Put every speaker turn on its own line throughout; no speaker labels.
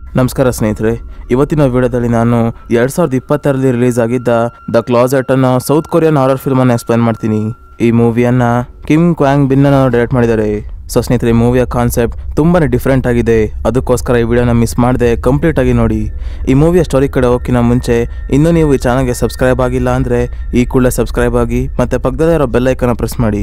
ನಮಸ್ಕಾರ ಸ್ನೇಹಿತರೆ ಇವತ್ತಿನ ವಿಡಿಯೋದಲ್ಲಿ ನಾನು ಎರಡ್ ಸಾವಿರದ ಇಪ್ಪತ್ತರಲ್ಲಿ ರಿಲೀಸ್ ಆಗಿದ್ದ ದ ಕ್ಲಾಸೆಟ್ ಅನ್ನೋ ಸೌತ್ ಕೊರಿಯನ್ ಹಾರರ್ ಫಿಲ್ಮ್ ಅನ್ನು ಎಕ್ಸ್ಪ್ಲೈನ್ ಮಾಡ್ತೀನಿ ಈ ಮೂವಿಯನ್ನ ಕಿಮ್ ಕ್ವಾಂಗ್ ಬಿನ್ ಅನ್ನು ಡೈರೆಕ್ಟ್ ಮಾಡಿದ್ದಾರೆ ಸೊ ಸ್ನೇಹಿತರೆ ಈ ಮೂವಿಯ ಕಾನ್ಸೆಪ್ಟ್ ತುಂಬಾನೇ ಡಿಫ್ರೆಂಟ್ ಆಗಿದೆ ಅದಕ್ಕೋಸ್ಕರ ಈ ವಿಡಿಯೋನ ಮಿಸ್ ಮಾಡದೆ ಕಂಪ್ಲೀಟ್ ಆಗಿ ನೋಡಿ ಈ ಮೂವಿಯ ಸ್ಟೋರಿ ಕಡೆ ಹೋಗಿನ ಮುಂಚೆ ಇನ್ನೂ ನೀವು ಈ ಚಾನಲ್ಗೆ ಸಬ್ಸ್ಕ್ರೈಬ್ ಆಗಿಲ್ಲ ಅಂದರೆ ಈ ಕೂಡಲೇ ಸಬ್ಸ್ಕ್ರೈಬ್ ಆಗಿ ಮತ್ತೆ ಪಕ್ಕದಲ್ಲೇ ಇರೋ ಬೆಲ್ ಐಕನ್ನ ಪ್ರೆಸ್ ಮಾಡಿ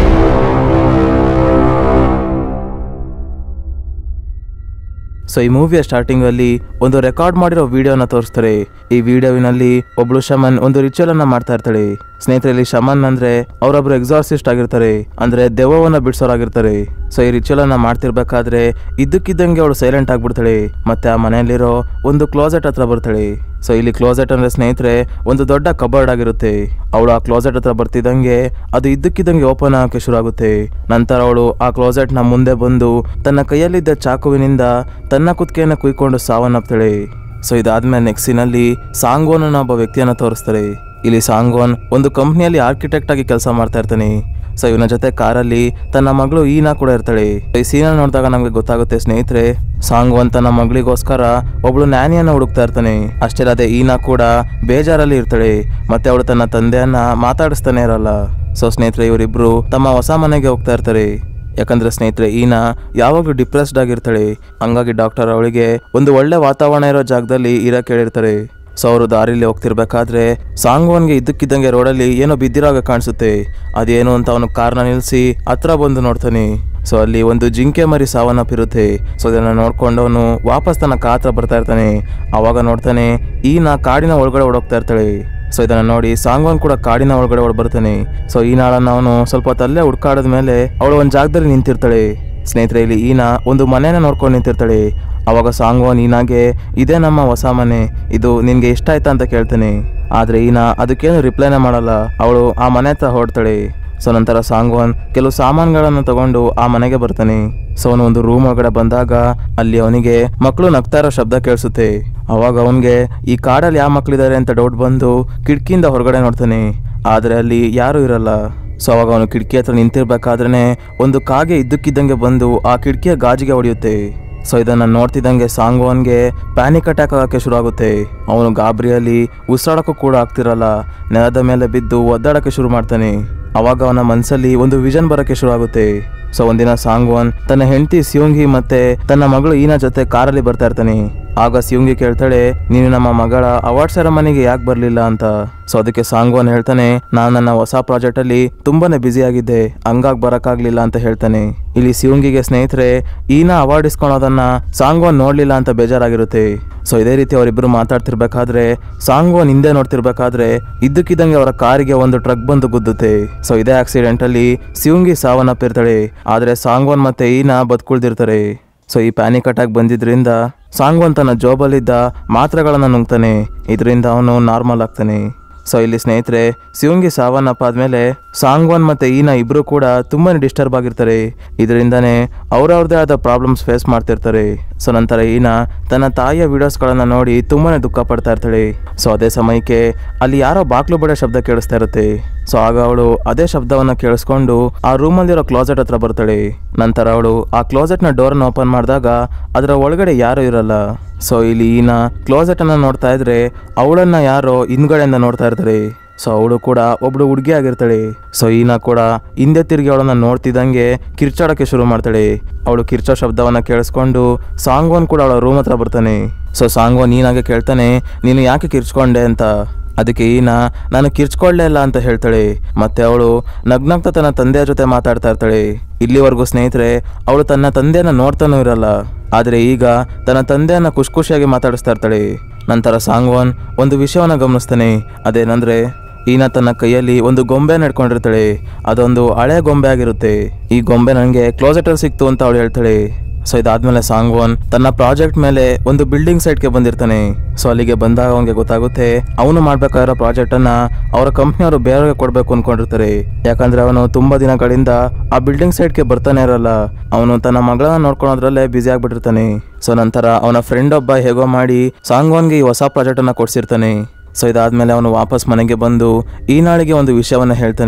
ಸೊ ಈ ಮೂವಿಯ ಸ್ಟಾರ್ಟಿಂಗ್ ಅಲ್ಲಿ ಒಂದು ರೆಕಾರ್ಡ್ ಮಾಡಿರೋ ವಿಡಿಯೋನ ತೋರಿಸ್ತಾರೆ ಈ ವಿಡಿಯೋವಿನಲ್ಲಿ ಒಬ್ಳು ಶಮನ್ ಒಂದು ರಿಚುವಲ್ ಅನ್ನ ಮಾಡ್ತಾ ಇರ್ತಾಳೆ ಸ್ನೇಹಿತರಲ್ಲಿ ಶಮನ್ ಅಂದ್ರೆ ಅವರೊಬ್ರು ಎಕ್ಸಾರ್ಸಿಸ್ಟ್ ಆಗಿರ್ತಾರೆ ಅಂದ್ರೆ ದೆವ್ವವನ್ನ ಬಿಡ್ಸೋರಾಗಿರ್ತಾರೆ ಸೊ ಈ ರಿಚುವಲ್ ಅನ್ನ ಮಾಡ್ತಿರ್ಬೇಕಾದ್ರೆ ಇದ್ದಕ್ಕಿದ್ದಂಗೆ ಅವಳು ಸೈಲೆಂಟ್ ಆಗ್ಬಿಡ್ತಾಳೆ ಮತ್ತೆ ಆ ಮನೆಯಲ್ಲಿರೋ ಒಂದು ಕ್ಲೋಸೆಟ್ ಹತ್ರ ಬರ್ತಾಳೆ ಸೊ ಇಲ್ಲಿ ಕ್ಲೋಸೆಟ್ ಅಂದ್ರೆ ಸ್ನೇಹಿತರೆ ಒಂದು ದೊಡ್ಡ ಕಬರ್ಡ್ ಆಗಿರುತ್ತೆ ಅವಳು ಆ ಕ್ಲೋಸೆಟ್ ಹತ್ರ ಬರ್ತಿದ್ದಂಗೆ ಅದು ಇದ್ದಕ್ಕಿದ್ದಂಗೆ ಓಪನ್ ಆಗಕ್ಕೆ ಶುರು ಆಗುತ್ತೆ ನಂತರ ಅವಳು ಆ ಕ್ಲೋಸೆಟ್ ನ ಮುಂದೆ ಬಂದು ತನ್ನ ಕೈಯಲ್ಲಿದ್ದ ಚಾಕುವಿನಿಂದ ತನ್ನ ಕುತ್ತಿಗೆಯನ್ನು ಕುಯ್ಕೊಂಡು ಸಾವನ್ನಪ್ತಾಳೆ ಸೊ ಇದಾದ್ಮೇಲೆ ನೆಕ್ಸ್ಟ್ ಸೀನಲ್ಲಿ ಸಾಂಗೋನ್ ಅನ್ನೋ ಒಬ್ಬ ವ್ಯಕ್ತಿಯನ್ನ ತೋರಿಸ್ತಾರೆ ಇಲ್ಲಿ ಸಾಂಗೋನ್ ಒಂದು ಕಂಪ್ನಿಯಲ್ಲಿ ಆರ್ಕಿಟೆಕ್ಟ್ ಆಗಿ ಕೆಲಸ ಮಾಡ್ತಾ ಇರ್ತಾನೆ ಸೊ ಇವನ ಜೊತೆ ಕಾರಲ್ಲಿ ತನ್ನ ಮಗಳು ಈನಾ ಕೂಡ ಇರ್ತಾಳೆ ಈ ಸೀನ ನೋಡಿದಾಗ ನಮ್ಗೆ ಗೊತ್ತಾಗುತ್ತೆ ಸ್ನೇಹಿತರೆ ಸಾಂಗ್ವನ್ ತನ್ನ ಮಗಳಿಗೋಸ್ಕರ ಒಬ್ಳು ನ್ಯಾನಿಯನ್ನ ಹುಡುಕ್ತಾ ಇರ್ತಾನೆ ಅಷ್ಟೇ ಅಲ್ಲದೆ ಈನಾ ಕೂಡ ಬೇಜಾರಲ್ಲಿ ಇರ್ತಾಳೆ ಮತ್ತೆ ಅವಳು ತನ್ನ ತಂದೆಯನ್ನ ಮಾತಾಡಿಸ್ತಾನೆ ಇರಲ್ಲ ಸೊ ಸ್ನೇಹಿತರೆ ಇವರಿಬ್ರು ತಮ್ಮ ಹೊಸ ಮನೆಗೆ ಹೋಗ್ತಾ ಇರ್ತಾರೆ ಯಾಕಂದ್ರೆ ಸ್ನೇಹಿತರೆ ಈನಾ ಯಾವಾಗಲೂ ಡಿಪ್ರೆಸ್ಡ್ ಆಗಿರ್ತಾಳೆ ಹಂಗಾಗಿ ಡಾಕ್ಟರ್ ಅವಳಿಗೆ ಒಂದು ಒಳ್ಳೆ ವಾತಾವರಣ ಇರೋ ಜಾಗದಲ್ಲಿ ಇರಕ್ಕೆ ಹೇಳಿರ್ತಾರೆ ಸೊ ಅವರು ದಾರಿಲಿ ಹೋಗ್ತಿರ್ಬೇಕಾದ್ರೆ ಸಾಂಗ್ವನ್ಗೆ ಇದ್ದಕ್ಕಿದ್ದಂಗೆ ರೋಡಲ್ಲಿ ಏನೋ ಬಿದ್ದಿರಾಗ ಕಾಣಿಸುತ್ತೆ ಅದೇನು ಅಂತ ಅವನು ಕಾರ್ನ ನಿಲ್ಲಿಸಿ ಹತ್ರ ಬಂದು ನೋಡ್ತಾನೆ ಸೊ ಅಲ್ಲಿ ಒಂದು ಜಿಂಕೆ ಮರಿ ಸಾವನ್ನಪ್ಪಿರುತ್ತೆ ಸೊ ಅದನ್ನ ನೋಡ್ಕೊಂಡು ಅವನು ವಾಪಸ್ ತನ್ನ ಕಾ ಹತ್ರ ಬರ್ತಾ ಇರ್ತಾನೆ ಅವಾಗ ನೋಡ್ತಾನೆ ಈನಾ ಕಾಡಿನ ಒಳಗಡೆ ಓಡೋಗ್ತಾ ಇರ್ತಾಳೆ ಸೊ ಇದನ್ನ ನೋಡಿ ಸಾಂಗ್ವನ್ ಕೂಡ ಕಾಡಿನ ಒಳಗಡೆ ಒಳ ಬರ್ತಾನೆ ಸೊ ಈ ನಾಳನ್ನ ಅವನು ಸ್ವಲ್ಪ ಹೊತ್ತು ಅಲ್ಲೇ ಹುಡ್ಕಾಡದ ಮೇಲೆ ಅವಳು ಒಂದು ಜಾಗದಲ್ಲಿ ನಿಂತಿರ್ತಾಳೆ ಸ್ನೇಹಿತರೆ ಇಲ್ಲಿ ಈನಾ ಒಂದು ಮನೆನ ನೋಡ್ಕೊಂಡು ನಿಂತಿರ್ತಾಳೆ ಅವಾಗ ಸಾಂಗ್ವನ್ ಈನಾಗೆ ಇದೇ ನಮ್ಮ ಹೊಸ ಮನೆ ಇದು ನಿನ್ಗೆ ಇಷ್ಟ ಆಯ್ತಾ ಅಂತ ಕೇಳ್ತಾನೆ ಆದ್ರೆ ಈನಾ ಅದಕ್ಕೇನು ರಿಪ್ಲೈನೇ ಮಾಡಲ್ಲ ಅವಳು ಆ ಮನೆ ಹತ್ರ ಹೊರಡ್ತಾಳೆ ಸೊ ನಂತರ ಸಾಂಗ್ವನ್ ಕೆಲವು ಸಾಮಾನುಗಳನ್ನು ತಗೊಂಡು ಆ ಮನೆಗೆ ಬರ್ತಾನೆ ಸೊ ಅವನು ಒಂದು ರೂಮ್ ಒಳಗಡೆ ಬಂದಾಗ ಅಲ್ಲಿ ಅವನಿಗೆ ಮಕ್ಕಳು ನಗ್ತಾ ಇರೋ ಶಬ್ದ ಕೇಳಿಸುತ್ತೆ ಅವಾಗ ಅವನಿಗೆ ಈ ಕಾಡಲ್ಲಿ ಯಾವ ಮಕ್ಳಿದ್ದಾರೆ ಅಂತ ಡೌಟ್ ಬಂದು ಕಿಟಕಿಯಿಂದ ಹೊರಗಡೆ ನೋಡ್ತಾನೆ ಆದ್ರೆ ಅಲ್ಲಿ ಯಾರೂ ಇರಲ್ಲ ಸೊ ಅವಾಗ ಅವನು ಕಿಟಕಿ ಹತ್ರ ನಿಂತಿರ್ಬೇಕಾದ್ರೆ ಒಂದು ಕಾಗೆ ಇದ್ದಕ್ಕಿದ್ದಂಗೆ ಬಂದು ಆ ಕಿಟಕಿಯ ಗಾಜಿಗೆ ಹೊಡೆಯುತ್ತೆ ಸೊ ಇದನ್ನ ನೋಡ್ತಿದ್ದಂಗೆ ಸಾಂಗ್ವನ್ಗೆ ಪ್ಯಾನಿಕ್ ಅಟ್ಯಾಕ್ ಆಗಕ್ಕೆ ಶುರು ಆಗುತ್ತೆ ಅವನು ಗಾಬರಿಯಲ್ಲಿ ಉಸಿರಾಡಕ್ಕೂ ಕೂಡ ಆಗ್ತಿರಲ್ಲ ನೆಲದ ಮೇಲೆ ಬಿದ್ದು ಒದ್ದಾಡಕ್ಕೆ ಶುರು ಮಾಡ್ತಾನೆ ಅವಾಗ ಅವನ ಮನಸ್ಸಲ್ಲಿ ಒಂದು ವಿಷನ್ ಬರಕ್ಕೆ ಶುರು ಆಗುತ್ತೆ ಸೊ ಒಂದಿನ ಸಾಂಗ್ವನ್ ತನ್ನ ಹೆಂಡತಿ ಸಿಯುಂಗಿ ಮತ್ತೆ ತನ್ನ ಮಗಳು ಈನ ಜೊತೆ ಕಾರಲ್ಲಿ ಬರ್ತಾ ಇರ್ತಾನೆ ಆಗ ಸಿಯುಂಗಿ ಕೇಳ್ತಾಳೆ ನೀನು ನಮ್ಮ ಮಗಳ ಅವಾರ್ಡ್ ಸೆರೆಮನಿಗೆ ಯಾಕೆ ಬರಲಿಲ್ಲ ಅಂತ ಸೊ ಅದಕ್ಕೆ ಸಾಂಗ್ವನ್ ಹೇಳ್ತಾನೆ ನಾನು ನನ್ನ ಹೊಸ ಪ್ರಾಜೆಕ್ಟ್ ಅಲ್ಲಿ ತುಂಬಾನೇ ಬ್ಯುಸಿ ಆಗಿದ್ದೆ ಹಂಗಾಗಿ ಬರಕ್ಕಾಗ್ಲಿಲ್ಲ ಅಂತ ಹೇಳ್ತಾನೆ ಇಲ್ಲಿ ಸಿಯುಂಗಿಗೆ ಸ್ನೇಹಿತರೆ ಈನ ಅವಾರ್ಡ್ ಇಸ್ಕೊಳೋದನ್ನ ಸಾಂಗ್ವನ್ ನೋಡ್ಲಿಲ್ಲ ಅಂತ ಬೇಜಾರಾಗಿರುತ್ತೆ ಸೊ ಇದೇ ರೀತಿ ಅವರಿಬ್ರು ಮಾತಾಡ್ತಿರ್ಬೇಕಾದ್ರೆ ಸಾಂಗ್ವನ್ ಹಿಂದೆ ನೋಡ್ತಿರ್ಬೇಕಾದ್ರೆ ಇದ್ದಕ್ಕಿದ್ದಂಗೆ ಅವರ ಕಾರಿಗೆ ಒಂದು ಟ್ರಕ್ ಬಂದು ಗುದ್ದುತ್ತೆ ಸೊ ಇದೇ ಆಕ್ಸಿಡೆಂಟ್ ಅಲ್ಲಿ ಸಿಯುಂಗಿ ಸಾವನ್ನಪ್ಪಿರ್ತಾಳೆ ಆದ್ರೆ ಸಾಂಗ್ವನ್ ಮತ್ತೆ ಈನ ಬದುಕುಳ್ದಿರ್ತಾರೆ ಸೊ ಈ ಪ್ಯಾನಿಕ್ ಅಟ್ಯಾಕ್ ಬಂದಿದ್ರಿಂದ ಸಾಂಗ್ವನ್ ತನ್ನ ಜೋಬಲ್ಲಿದ್ದ ಮಾತ್ರೆಗಳನ್ನು ನುಂಗ್ತಾನೆ ಇದರಿಂದ ಅವನು ನಾರ್ಮಲ್ ಆಗ್ತಾನೆ ಸೊ ಇಲ್ಲಿ ಸ್ನೇಹಿತರೆ ಶಿವಂಗಿ ಸಾವನ್ನಪ್ಪಾದ್ಮೇಲೆ ಸಾಂಗ್ವನ್ ಮತ್ತೆ ಈನ ಇಬ್ರು ಕೂಡ ತುಂಬಾನೇ ಡಿಸ್ಟರ್ಬ್ ಆಗಿರ್ತಾರೆ ಇದರಿಂದಾನೇ ಅವ್ರವ್ರದೇ ಆದ ಪ್ರಾಬ್ಲಮ್ಸ್ ಫೇಸ್ ಮಾಡ್ತಿರ್ತಾರೆ ಸೊ ನಂತರ ಈನ ತನ್ನ ತಾಯಿಯ ವಿಡಿಯೋಸ್ಗಳನ್ನ ನೋಡಿ ತುಂಬಾನೇ ದುಃಖ ಪಡ್ತಾ ಇರ್ತಾಳೆ ಸೊ ಅದೇ ಸಮಯಕ್ಕೆ ಅಲ್ಲಿ ಯಾರೋ ಬಾಕ್ಲು ಬಡ ಶಬ್ದ ಕೇಳಿಸ್ತಾ ಇರುತ್ತೆ ಸೊ ಆಗ ಅವಳು ಅದೇ ಶಬ್ದವನ್ನ ಕೇಳಿಸ್ಕೊಂಡು ಆ ರೂಮಲ್ಲಿರೋ ಕ್ಲಾಸೆಟ್ ಹತ್ರ ಬರ್ತಾಳೆ ನಂತರ ಅವಳು ಆ ಕ್ಲಾಸೆಟ್ ನ ಡೋರ್ ಓಪನ್ ಮಾಡಿದಾಗ ಅದರ ಒಳಗಡೆ ಯಾರು ಇರಲ್ಲ ಸೊ ಇಲ್ಲಿ ಈನ ಕ್ಲೋಸೆಟ್ ಅನ್ನ ನೋಡ್ತಾ ಇದ್ರೆ ಅವಳನ್ನ ಯಾರೋ ಹಿಂದ್ಗಡೆಯಿಂದ ನೋಡ್ತಾ ಇರ್ತಾರೆ ಸೊ ಅವಳು ಕೂಡ ಒಬ್ಳು ಹುಡುಗಿ ಆಗಿರ್ತಾಳೆ ಸೊ ಈನ ಕೂಡ ಹಿಂದೆ ತಿರುಗಿ ಅವಳನ್ನ ನೋಡ್ತಿದ್ದಂಗೆ ಕಿರ್ಚಾಡಕ್ಕೆ ಶುರು ಮಾಡ್ತಾಳೆ ಅವಳು ಕಿರ್ಚೋ ಶಬ್ದವನ್ನ ಕೇಳಿಸ್ಕೊಂಡು ಸಾಂಗ್ವನ್ ಕೂಡ ಅವಳ ರೂಮ್ ಹತ್ರ ಬರ್ತಾನೆ ಸೊ ಸಾಂಗ್ವನ್ ಈನಾಗೆ ಕೇಳ್ತಾನೆ ನೀನು ಯಾಕೆ ಕಿರ್ಚ್ಕೊಂಡೆ ಅಂತ ಅದಕ್ಕೆ ಈನ ನಾನು ಕಿರ್ಚ್ಕೊಳ್ಳೇ ಇಲ್ಲ ಅಂತ ಹೇಳ್ತಾಳೆ ಮತ್ತೆ ಅವಳು ನಗ್ನಗ್ತಾ ತನ್ನ ತಂದೆಯ ಜೊತೆ ಮಾತಾಡ್ತಾ ಇರ್ತಾಳೆ ಇಲ್ಲಿವರೆಗೂ ಸ್ನೇಹಿತರೆ ಅವಳು ತನ್ನ ತಂದೆಯನ್ನ ನೋಡ್ತಾನೂ ಇರಲ್ಲ ಆದ್ರೆ ಈಗ ತನ್ನ ತಂದೆಯನ್ನ ಖುಷಿ ಖುಷಿಯಾಗಿ ಮಾತಾಡಿಸ್ತಾ ಇರ್ತಾಳೆ ನಂತರ ಸಾಂಗ್ವನ್ ಒಂದು ವಿಷಯವನ್ನ ಗಮನಿಸ್ತಾನೆ ಅದೇನಂದ್ರೆ ಈನ ತನ್ನ ಕೈಯಲ್ಲಿ ಒಂದು ಗೊಂಬೆ ನಡ್ಕೊಂಡಿರ್ತಾಳೆ ಅದೊಂದು ಹಳೆ ಗೊಂಬೆ ಆಗಿರುತ್ತೆ ಈ ಗೊಂಬೆ ನನಗೆ ಕ್ಲೋಸೆಟಲ್ಲಿ ಸಿಕ್ತು ಅಂತ ಅವಳು ಹೇಳ್ತಾಳೆ ಸೊ ಇದಾದ್ಮೇಲೆ ಸಾಂಗ್ವನ್ ತನ್ನ ಪ್ರಾಜೆಕ್ಟ್ ಮೇಲೆ ಒಂದು ಬಿಲ್ಡಿಂಗ್ ಸೈಟ್ಗೆ ಬಂದಿರ್ತಾನೆ ಸೊ ಅಲ್ಲಿಗೆ ಬಂದಾಗ ಅವನಿಗೆ ಗೊತ್ತಾಗುತ್ತೆ ಅವನು ಮಾಡ್ಬೇಕಾಗಿರೋ ಪ್ರಾಜೆಕ್ಟ್ ಅನ್ನ ಅವರ ಕಂಪ್ನಿಯವರು ಬೇರೆಯವ್ರಿಗೆ ಕೊಡ್ಬೇಕು ಅನ್ಕೊಂಡಿರ್ತಾರೆ ಯಾಕಂದ್ರೆ ಅವನು ತುಂಬಾ ದಿನಗಳಿಂದ ಆ ಬಿಲ್ಡಿಂಗ್ ಸೈಟ್ಗೆ ಬರ್ತಾನೆ ಇರಲ್ಲ ಅವನು ತನ್ನ ಮಗಳನ್ನ ನೋಡ್ಕೊಳೋದ್ರಲ್ಲೇ ಬ್ಯುಸಿ ಆಗ್ಬಿಟ್ಟಿರ್ತಾನೆ ಸೊ ನಂತರ ಅವನ ಫ್ರೆಂಡ್ ಒಬ್ಬ ಹೇಗೋ ಮಾಡಿ ಸಾಂಗ್ವನ್ಗೆ ಈ ಹೊಸ ಪ್ರಾಜೆಕ್ಟ್ ಅನ್ನ ಕೊಡ್ಸಿರ್ತಾನೆ ಸೊ ಇದಾದ್ಮೇಲೆ ಅವನು ವಾಪಸ್ ಮನೆಗೆ ಬಂದು ಈ ನಾಳಿಗೆ ಒಂದು ವಿಷಯವನ್ನ ಹೇಳ್ತಾನೆ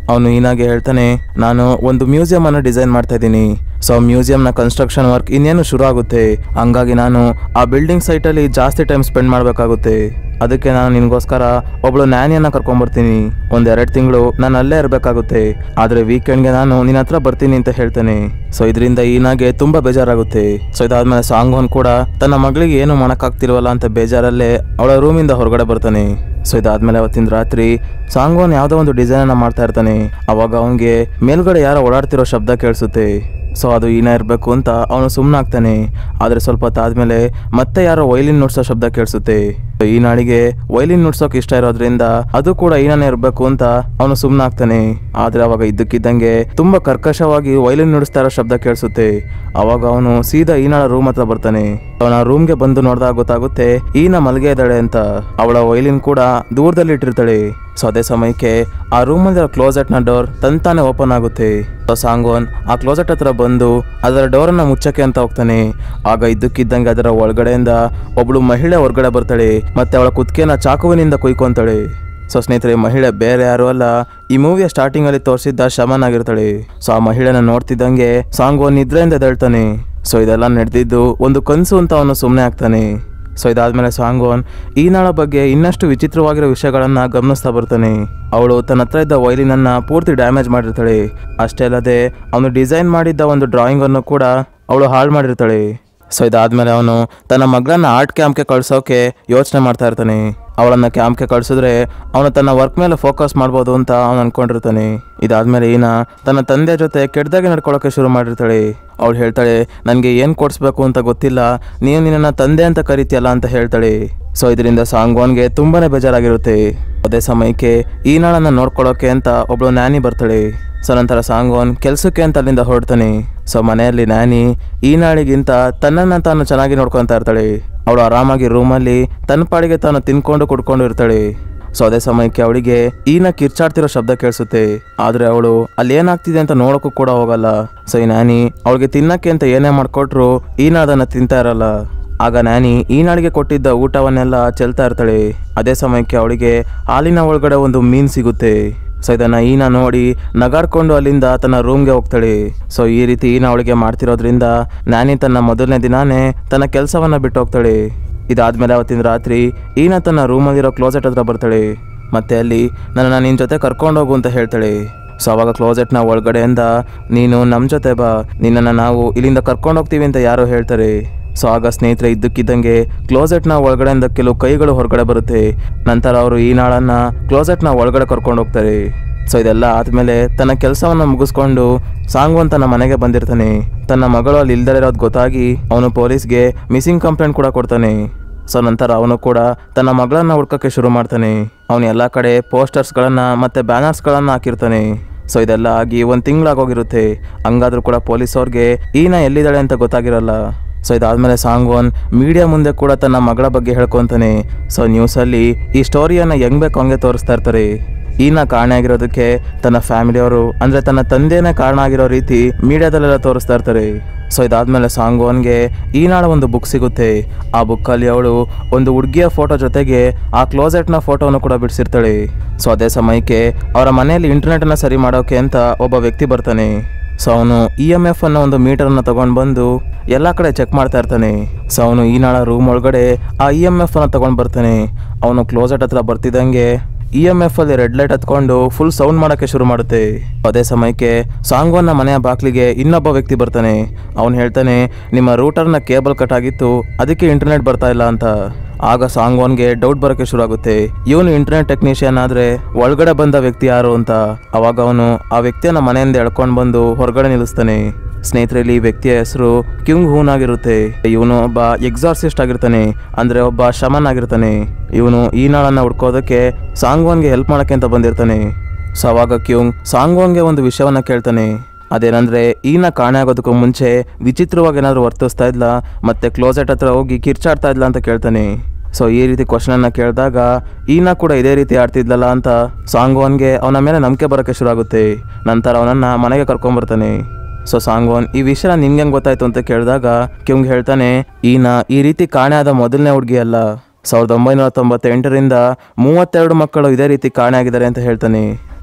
ಅವನು ಈನಾಗೆ ಹೇಳ್ತಾನೆ ನಾನು ಒಂದು ಮ್ಯೂಸಿಯಂ ಅನ್ನು ಡಿಸೈನ್ ಮಾಡ್ತಾ ಇದ್ದೀನಿ ಸೊ ಮ್ಯೂಸಿಯಂನ ಕನ್ಸ್ಟ್ರಕ್ಷನ್ ವರ್ಕ್ ಇನ್ನೇನು ಶುರು ಆಗುತ್ತೆ ಹಂಗಾಗಿ ನಾನು ಆ ಬಿಲ್ಡಿಂಗ್ ಸೈಟಲ್ಲಿ ಜಾಸ್ತಿ ಟೈಮ್ ಸ್ಪೆಂಡ್ ಮಾಡಬೇಕಾಗುತ್ತೆ ಅದಕ್ಕೆ ನಾನು ನಿನಗೋಸ್ಕರ ಒಬ್ಳು ನ್ಯಾನಿಯನ್ನ ಕರ್ಕೊಂಡ್ಬರ್ತೀನಿ ಒಂದ್ ಎರಡು ತಿಂಗಳು ನಾನು ಅಲ್ಲೇ ಇರಬೇಕಾಗುತ್ತೆ ಆದ್ರೆ ವೀಕೆಂಡ್ಗೆ ನಾನು ನಿನ್ನ ಹತ್ರ ಬರ್ತೀನಿ ಅಂತ ಹೇಳ್ತೇನೆ ಸೊ ಇದರಿಂದ ಈನಾಗೆ ತುಂಬಾ ಬೇಜಾರಾಗುತ್ತೆ ಸೊ ಇದಾದ್ಮೇಲೆ ಸಾಂಗ್ವನ್ ಕೂಡ ತನ್ನ ಮಗಳಿಗೆ ಏನು ಮಾಡಕ್ಕಾಗ್ತಿಲ್ವಲ್ಲ ಅಂತ ಬೇಜಾರಲ್ಲೇ ಅವಳ ರೂಮಿಂದ ಹೊರಗಡೆ ಬರ್ತಾನೆ ಸೊ ಇದಾದ್ಮೇಲೆ ಅವತ್ತಿನ ರಾತ್ರಿ ಸಾಂಗ್ವನ್ ಯಾವುದೋ ಒಂದು ಡಿಸೈನ್ ಅನ್ನ ಮಾಡ್ತಾ ಇರ್ತಾನೆ ಅವಾಗ ಅವನಿಗೆ ಮೇಲ್ಗಡೆ ಯಾರೋ ಓಡಾಡ್ತಿರೋ ಶಬ್ದ ಕೇಳಿಸುತ್ತೆ ಸೊ ಅದು ಈನ ಇರಬೇಕು ಅಂತ ಅವನು ಸುಮ್ಮನಾಗ್ತಾನೆ ಆದರೆ ಸ್ವಲ್ಪ ಹೊತ್ತಾದ್ಮೇಲೆ ಮತ್ತೆ ಯಾರೋ ವೈಲಿನ್ ನುಡ್ಸೋ ಶಬ್ದ ಕೇಳಿಸುತ್ತೆ ಈ ನಾಡಿಗೆ ವೈಲಿನ್ ನುಡ್ಸೋಕೆ ಇಷ್ಟ ಇರೋದ್ರಿಂದ ಅದು ಕೂಡ ಈನಾನೇ ಇರಬೇಕು ಅಂತ ಅವನು ಸುಮ್ಮನಾಗ್ತಾನೆ ಆದ್ರೆ ಅವಾಗ ಇದ್ದಕ್ಕಿದ್ದಂಗೆ ತುಂಬಾ ಕರ್ಕಶವಾಗಿ ವೈಲಿನ್ ನುಡಿಸ್ತಾ ಇರೋ ಶಬ್ದ ಕೇಳಿಸುತ್ತೆ ಅವಾಗ ಅವನು ಸೀದಾ ಈನಾಳ ರೂಮ್ ಹತ್ರ ಬರ್ತಾನೆ ಅವನ ರೂಮ್ಗೆ ಬಂದು ನೋಡಿದಾಗ ಗೊತ್ತಾಗುತ್ತೆ ಈನ ಮಲ್ಗೆ ಇದ್ದಾಳೆ ಅಂತ ಅವಳ ವೈಲಿನ್ ಕೂಡ ದೂರದಲ್ಲಿ ಇಟ್ಟಿರ್ತಾಳೆ ಸೊ ಅದೇ ಸಮಯಕ್ಕೆ ಆ ರೂಮಲ್ಲಿ ಕ್ಲೋಸೆಟ್ ನ ಡೋರ್ ತಂತಾನೆ ಓಪನ್ ಆಗುತ್ತೆ ಸೊ ಸಾಂಗೋನ್ ಆ ಕ್ಲೋಸೆಟ್ ಹತ್ರ ಬಂದು ಅದರ ಡೋರನ್ನ ಮುಚ್ಚಕ್ಕೆ ಅಂತ ಹೋಗ್ತಾನೆ ಆಗ ಇದ್ದಕ್ಕಿದ್ದಂಗೆ ಅದರ ಒಳಗಡೆಯಿಂದ ಒಬ್ಳು ಮಹಿಳೆ ಹೊರಗಡೆ ಬರ್ತಾಳೆ ಮತ್ತೆ ಅವಳ ಕುತ್ತಿಗೆನ ಚಾಕುವಿನಿಂದ ಕುಯ್ಕೊಂತಾಳೆ ಸೊ ಸ್ನೇಹಿತರೆ ಈ ಮಹಿಳೆ ಬೇರೆ ಯಾರು ಅಲ್ಲ ಈ ಮೂವಿಯ ಸ್ಟಾರ್ಟಿಂಗ್ ಅಲ್ಲಿ ತೋರಿಸಿದ್ದ ಶಮನ್ ಆಗಿರ್ತಾಳೆ ಸೊ ಆ ಮಹಿಳೆನ ನೋಡ್ತಿದ್ದಂಗೆ ಸಾಂಗೋನ್ ನಿದ್ರೆಯಿಂದ ಎದ್ದೇಳ್ತಾನೆ ಸೊ ಇದೆಲ್ಲ ನಡೆದಿದ್ದು ಒಂದು ಕನಸು ಅಂತ ಅವನು ಸುಮ್ಮನೆ ಆಗ್ತಾನೆ ಸೊ ಇದಾದ್ಮೇಲೆ ಸಾಂಗೋನ್ ಈ ನಾಳ ಬಗ್ಗೆ ಇನ್ನಷ್ಟು ವಿಚಿತ್ರವಾಗಿರೋ ವಿಷಯಗಳನ್ನ ಗಮನಿಸ್ತಾ ಬರ್ತಾನೆ ಅವಳು ತನ್ನ ಹತ್ರ ಇದ್ದ ವೈಲಿನನ್ನ ಪೂರ್ತಿ ಡ್ಯಾಮೇಜ್ ಮಾಡಿರ್ತಾಳೆ ಅಷ್ಟೇ ಅಲ್ಲದೆ ಅವನು ಡಿಸೈನ್ ಮಾಡಿದ್ದ ಒಂದು ಡ್ರಾಯಿಂಗ್ ಅನ್ನು ಕೂಡ ಅವಳು ಹಾಳು ಮಾಡಿರ್ತಾಳೆ ಸೊ ಇದಾದ್ಮೇಲೆ ಅವನು ತನ್ನ ಮಗಳನ್ನ ಆರ್ಟ್ ಕ್ಯಾಂಪ್ಗೆ ಕಳ್ಸೋಕೆ ಯೋಚನೆ ಮಾಡ್ತಾ ಇರ್ತಾನೆ ಅವಳನ್ನ ಕ್ಯಾಂಪ್ಗೆ ಕಳ್ಸಿದ್ರೆ ಅವನು ತನ್ನ ವರ್ಕ್ ಮೇಲೆ ಫೋಕಸ್ ಮಾಡ್ಬೋದು ಅಂತ ಅವನು ಅನ್ಕೊಂಡಿರ್ತಾನೆ ಇದಾದ್ಮೇಲೆ ಈನ ತನ್ನ ತಂದೆ ಜೊತೆ ಕೆಟ್ಟದಾಗಿ ನಡ್ಕೊಳ್ಳೋಕೆ ಶುರು ಮಾಡಿರ್ತಾಳೆ ಅವಳು ಹೇಳ್ತಾಳೆ ನನಗೆ ಏನು ಕೊಡಿಸ್ಬೇಕು ಅಂತ ಗೊತ್ತಿಲ್ಲ ನೀವು ನಿನ್ನ ತಂದೆ ಅಂತ ಕರಿತೀಯಲ್ಲ ಅಂತ ಹೇಳ್ತಾಳೆ ಸೊ ಇದರಿಂದ ಸಾಂಗ್ವಾನ್ಗೆ ತುಂಬಾನೇ ಬೇಜಾರಾಗಿರುತ್ತೆ ಅದೇ ಸಮಯಕ್ಕೆ ಈ ನಾಳನ್ನ ನೋಡ್ಕೊಳ್ಳೋಕೆ ಅಂತ ಒಬ್ಳು ನ್ಯಾನಿ ಬರ್ತಾಳೆ ಸೊ ನಂತರ ಸಾಂಗ್ವಾನ್ ಕೆಲ್ಸಕ್ಕೆ ಅಂತ ಅಲ್ಲಿಂದ ಹೊರಡ್ತಾನೆ ಸೊ ಮನೆಯಲ್ಲಿ ನ್ಯಾನಿ ಈ ನಾಳಿಗಿಂತ ತನ್ನನ್ನ ತಾನು ಚೆನ್ನಾಗಿ ನೋಡ್ಕೊಂತಾ ಇರ್ತಾಳೆ ಅವಳು ಆರಾಮಾಗಿ ರೂಮಲ್ಲಿ ತನ್ನ ಪಾಡಿಗೆ ತಾನು ತಿನ್ಕೊಂಡು ಕುಡ್ಕೊಂಡು ಇರ್ತಾಳೆ ಸೊ ಅದೇ ಸಮಯಕ್ಕೆ ಅವಳಿಗೆ ಈನ ಕಿರ್ಚಾಡ್ತಿರೋ ಶಬ್ದ ಕೇಳಿಸುತ್ತೆ ಆದ್ರೆ ಅವಳು ಅಲ್ಲಿ ಏನಾಗ್ತಿದೆ ಅಂತ ನೋಡೋಕ್ಕೂ ಕೂಡ ಹೋಗಲ್ಲ ಸೊ ಈ ನ್ಯಾನಿ ಅವಳಿಗೆ ತಿನ್ನಕ್ಕೆ ಅಂತ ಏನೇ ಮಾಡ್ಕೊಟ್ರು ಈನ ಅದನ್ನ ತಿಂತಾ ಇರಲ್ಲ ಆಗ ನ್ಯಾನಿ ಈ ನಾಳಿಗೆ ಕೊಟ್ಟಿದ್ದ ಊಟವನ್ನೆಲ್ಲ ಚೆಲ್ತಾ ಇರ್ತಾಳೆ ಅದೇ ಸಮಯಕ್ಕೆ ಅವಳಿಗೆ ಹಾಲಿನ ಒಳಗಡೆ ಒಂದು ಮೀನ್ ಸಿಗುತ್ತೆ ಸೊ ಇದನ್ನ ಈನ ನೋಡಿ ನಗಾಡ್ಕೊಂಡು ಅಲ್ಲಿಂದ ತನ್ನ ರೂಮ್ಗೆ ಹೋಗ್ತಾಳೆ ಸೊ ಈ ರೀತಿ ಈನ ಅವಳಿಗೆ ಮಾಡ್ತಿರೋದ್ರಿಂದ ನ್ಯಾನಿ ತನ್ನ ಮೊದಲನೇ ದಿನಾನೇ ತನ್ನ ಕೆಲಸವನ್ನ ಬಿಟ್ಟು ಹೋಗ್ತಾಳೆ ಇದಾದ್ಮೇಲೆ ಅವತ್ತಿನ ರಾತ್ರಿ ಈನ ತನ್ನ ರೂಮಲ್ಲಿರೋ ಕ್ಲೋಸೆಟ್ ಹತ್ರ ಬರ್ತಾಳೆ ಮತ್ತೆ ಅಲ್ಲಿ ನನ್ನ ನಿನ್ನ ಜೊತೆ ಕರ್ಕೊಂಡೋಗು ಅಂತ ಹೇಳ್ತಾಳೆ ಸೊ ಅವಾಗ ಕ್ಲೋಸೆಟ್ನ ಒಳಗಡೆಯಿಂದ ನೀನು ನಮ್ಮ ಜೊತೆ ಬಾ ನಿನ್ನನ್ನು ನಾವು ಇಲ್ಲಿಂದ ಕರ್ಕೊಂಡು ಹೋಗ್ತೀವಿ ಅಂತ ಯಾರೋ ಹೇಳ್ತಾರೆ ಸೊ ಆಗ ಸ್ನೇಹಿತರೆ ಇದ್ದಕ್ಕಿದ್ದಂಗೆ ಕ್ಲೋಸೆಟ್ನ ಒಳಗಡೆಯಿಂದ ಕೆಲವು ಕೈಗಳು ಹೊರಗಡೆ ಬರುತ್ತೆ ನಂತರ ಅವರು ಈ ನಾಳನ್ನ ಕ್ಲೋಸೆಟ್ನ ಒಳಗಡೆ ಕರ್ಕೊಂಡು ಹೋಗ್ತಾರೆ ಸೊ ಇದೆಲ್ಲ ಆದಮೇಲೆ ತನ್ನ ಕೆಲಸವನ್ನು ಮುಗಿಸ್ಕೊಂಡು ಸಾಂಗ್ವನ್ ತನ್ನ ಮನೆಗೆ ಬಂದಿರ್ತಾನೆ ತನ್ನ ಮಗಳು ಅಲ್ಲಿ ಇಲ್ದೇ ಇರೋದು ಗೊತ್ತಾಗಿ ಅವನು ಪೊಲೀಸ್ಗೆ ಮಿಸ್ಸಿಂಗ್ ಕಂಪ್ಲೇಂಟ್ ಕೂಡ ಕೊಡ್ತಾನೆ ಸೊ ನಂತರ ಅವನು ಕೂಡ ತನ್ನ ಮಗಳನ್ನ ಹುಡ್ಕಕ್ಕೆ ಶುರು ಮಾಡ್ತಾನೆ ಅವನು ಎಲ್ಲ ಕಡೆ ಪೋಸ್ಟರ್ಸ್ಗಳನ್ನ ಮತ್ತೆ ಬ್ಯಾನರ್ಸ್ಗಳನ್ನ ಹಾಕಿರ್ತಾನೆ ಸೊ ಇದೆಲ್ಲ ಆಗಿ ಒಂದು ತಿಂಗಳಾಗೋಗಿರುತ್ತೆ ಹಂಗಾದ್ರೂ ಕೂಡ ಪೊಲೀಸ್ ಅವ್ರಿಗೆ ಈನ ಎಲ್ಲಿದ್ದಾಳೆ ಅಂತ ಗೊತ್ತಾಗಿರಲ್ಲ ಸೊ ಇದಾದ್ಮೇಲೆ ಸಾಂಗ್ವನ್ ಮೀಡಿಯಾ ಮುಂದೆ ಕೂಡ ತನ್ನ ಮಗಳ ಬಗ್ಗೆ ಹೇಳ್ಕೊಂತಾನೆ ಸೊ ನ್ಯೂಸಲ್ಲಿ ಈ ಸ್ಟೋರಿಯನ್ನ ಹೆಂಗ್ ಬೇಕು ಹಂಗೆ ತೋರಿಸ್ತಾ ಇರ್ತಾರೆ ಈನ ಕಾರಣ ಆಗಿರೋದಕ್ಕೆ ತನ್ನ ಫ್ಯಾಮಿಲಿಯವರು ಅಂದ್ರೆ ತನ್ನ ತಂದೆನೇ ಕಾರಣ ಆಗಿರೋ ರೀತಿ ಮೀಡಿಯಾದಲ್ಲೆಲ್ಲ ತೋರಿಸ್ತಾ ಇರ್ತಾರೆ ಸೊ ಇದಾದ್ಮೇಲೆ ಸಾಂಗ್ವನ್ಗೆ ಈನಾಳ ಒಂದು ಬುಕ್ ಸಿಗುತ್ತೆ ಆ ಬುಕ್ಕಲ್ಲಿ ಅವಳು ಒಂದು ಹುಡುಗಿಯ ಫೋಟೋ ಜೊತೆಗೆ ಆ ಕ್ಲೋಸೆಟ್ನ ಫೋಟೋವನ್ನು ಕೂಡ ಬಿಡಿಸಿರ್ತಾಳೆ ಸೊ ಅದೇ ಸಮಯಕ್ಕೆ ಅವರ ಮನೆಯಲ್ಲಿ ಇಂಟರ್ನೆಟನ್ನು ಸರಿ ಮಾಡೋಕೆ ಅಂತ ಒಬ್ಬ ವ್ಯಕ್ತಿ ಬರ್ತಾನೆ ಸೊ ಅವನು ಇ ಎಮ್ ಎಫ್ ಅನ್ನೋ ಒಂದು ಮೀಟರನ್ನು ತಗೊಂಡು ಬಂದು ಎಲ್ಲ ಕಡೆ ಚೆಕ್ ಮಾಡ್ತಾ ಇರ್ತಾನೆ ಸೊ ಅವನು ಈ ನಾಳ ರೂಮ್ ಒಳಗಡೆ ಆ ಇ ಎಮ್ ಎಫ್ ಅನ್ನ ತಗೊಂಡು ಬರ್ತಾನೆ ಅವನು ಕ್ಲೋಸೆಟ್ ಹತ್ರ ಬರ್ತಿದ್ದಂಗೆ ಇ ಎಮ್ ಎಫ್ ಅಲ್ಲಿ ರೆಡ್ ಲೈಟ್ ಹತ್ಕೊಂಡು ಫುಲ್ ಸೌಂಡ್ ಮಾಡಕ್ಕೆ ಶುರು ಮಾಡುತ್ತೆ ಅದೇ ಸಮಯಕ್ಕೆ ಸಾಂಗ್ವನ್ನ ಮನೆಯ ಬಾಕ್ಲಿಗೆ ಇನ್ನೊಬ್ಬ ವ್ಯಕ್ತಿ ಬರ್ತಾನೆ ಅವನು ಹೇಳ್ತಾನೆ ನಿಮ್ಮ ರೂಟರ್ನ ಕೇಬಲ್ ಕಟ್ ಆಗಿತ್ತು ಅದಕ್ಕೆ ಇಂಟರ್ನೆಟ್ ಬರ್ತಾ ಇಲ್ಲ ಅಂತ ಆಗ ಸಾಂಗ್ವನ್ಗೆ ಡೌಟ್ ಬರೋಕ್ಕೆ ಶುರು ಆಗುತ್ತೆ ಇವನು ಇಂಟರ್ನೆಟ್ ಟೆಕ್ನಿಷಿಯನ್ ಆದ್ರೆ ಒಳಗಡೆ ಬಂದ ವ್ಯಕ್ತಿ ಯಾರು ಅಂತ ಅವಾಗ ಅವನು ಆ ವ್ಯಕ್ತಿಯನ್ನ ಮನೆಯಿಂದ ಎಳ್ಕೊಂಡು ಬಂದು ಹೊರಗಡೆ ನಿಲ್ಲಿಸ್ತಾನೆ ಸ್ನೇಹಿತರಲ್ಲಿ ಈ ವ್ಯಕ್ತಿಯ ಹೆಸರು ಕ್ಯೂಂಗ್ ಹೂನ್ ಆಗಿರುತ್ತೆ ಇವನು ಒಬ್ಬ ಎಕ್ಸಾರ್ಸಿಸ್ಟ್ ಆಗಿರ್ತಾನೆ ಅಂದ್ರೆ ಒಬ್ಬ ಶಮನ್ ಆಗಿರ್ತಾನೆ ಇವನು ಈ ನಾಳನ್ನ ಹುಡ್ಕೋದಕ್ಕೆ ಸಾಂಗ್ವಾನ್ಗೆ ಹೆಲ್ಪ್ ಮಾಡಕ್ಕೆ ಅಂತ ಬಂದಿರ್ತಾನೆ ಸೊ ಅವಾಗ ಕ್ಯೂಂಗ್ ಸಾಂಗ್ವಾನ್ಗೆ ಒಂದು ವಿಷಯವನ್ನ ಕೇಳ್ತಾನೆ ಅದೇನಂದ್ರೆ ಈನ ಕಾಣೆ ಆಗೋದಕ್ಕೂ ಮುಂಚೆ ವಿಚಿತ್ರವಾಗಿ ಏನಾದ್ರು ವರ್ತಿಸ್ತಾ ಇದ್ಲ ಮತ್ತೆ ಕ್ಲೋಸೆಟ್ ಹತ್ರ ಹೋಗಿ ಕಿರ್ಚಾಡ್ತಾ ಇದ್ಲ ಅಂತ ಕೇಳ್ತಾನೆ ಸೊ ಈ ರೀತಿ ಕ್ವಶನ್ ಅನ್ನ ಕೇಳಿದಾಗ ಈನ ಕೂಡ ಇದೇ ರೀತಿ ಆಡ್ತಿದ್ಲಲ್ಲ ಅಂತ ಸಾಂಗ್ವಾನ್ಗೆ ಅವನ ಮೇಲೆ ನಂಬಿಕೆ ಬರೋಕ್ಕೆ ಶುರು ಆಗುತ್ತೆ ನಂತರ ಅವನನ್ನ ಮನೆಗೆ ಕರ್ಕೊಂಡ್ಬರ್ತಾನೆ ಸೊ ಸಾಂಗ್ವಾನ್ ಈ ವಿಷಯ ನಿನ್ಗೆ ಹೆಂಗ್ ಗೊತ್ತಾಯ್ತು ಅಂತ ಕೇಳಿದಾಗ ಕಿಂಗ್ ಹೇಳ್ತಾನೆ ಈನ ಈ ರೀತಿ ಕಾಣೆ ಆದ ಮೊದಲನೇ ಹುಡುಗಿ ಅಲ್ಲ ಸಾವಿರದ ಒಂಬೈನೂರ ತೊಂಬತ್ತೆಂಟರಿಂದ ಮೂವತ್ತೆರಡು ಮಕ್ಕಳು ಇದೇ ರೀತಿ ಕಾಣೆ ಆಗಿದ್ದಾರೆ ಅಂತ ಹೇಳ್ತಾನೆ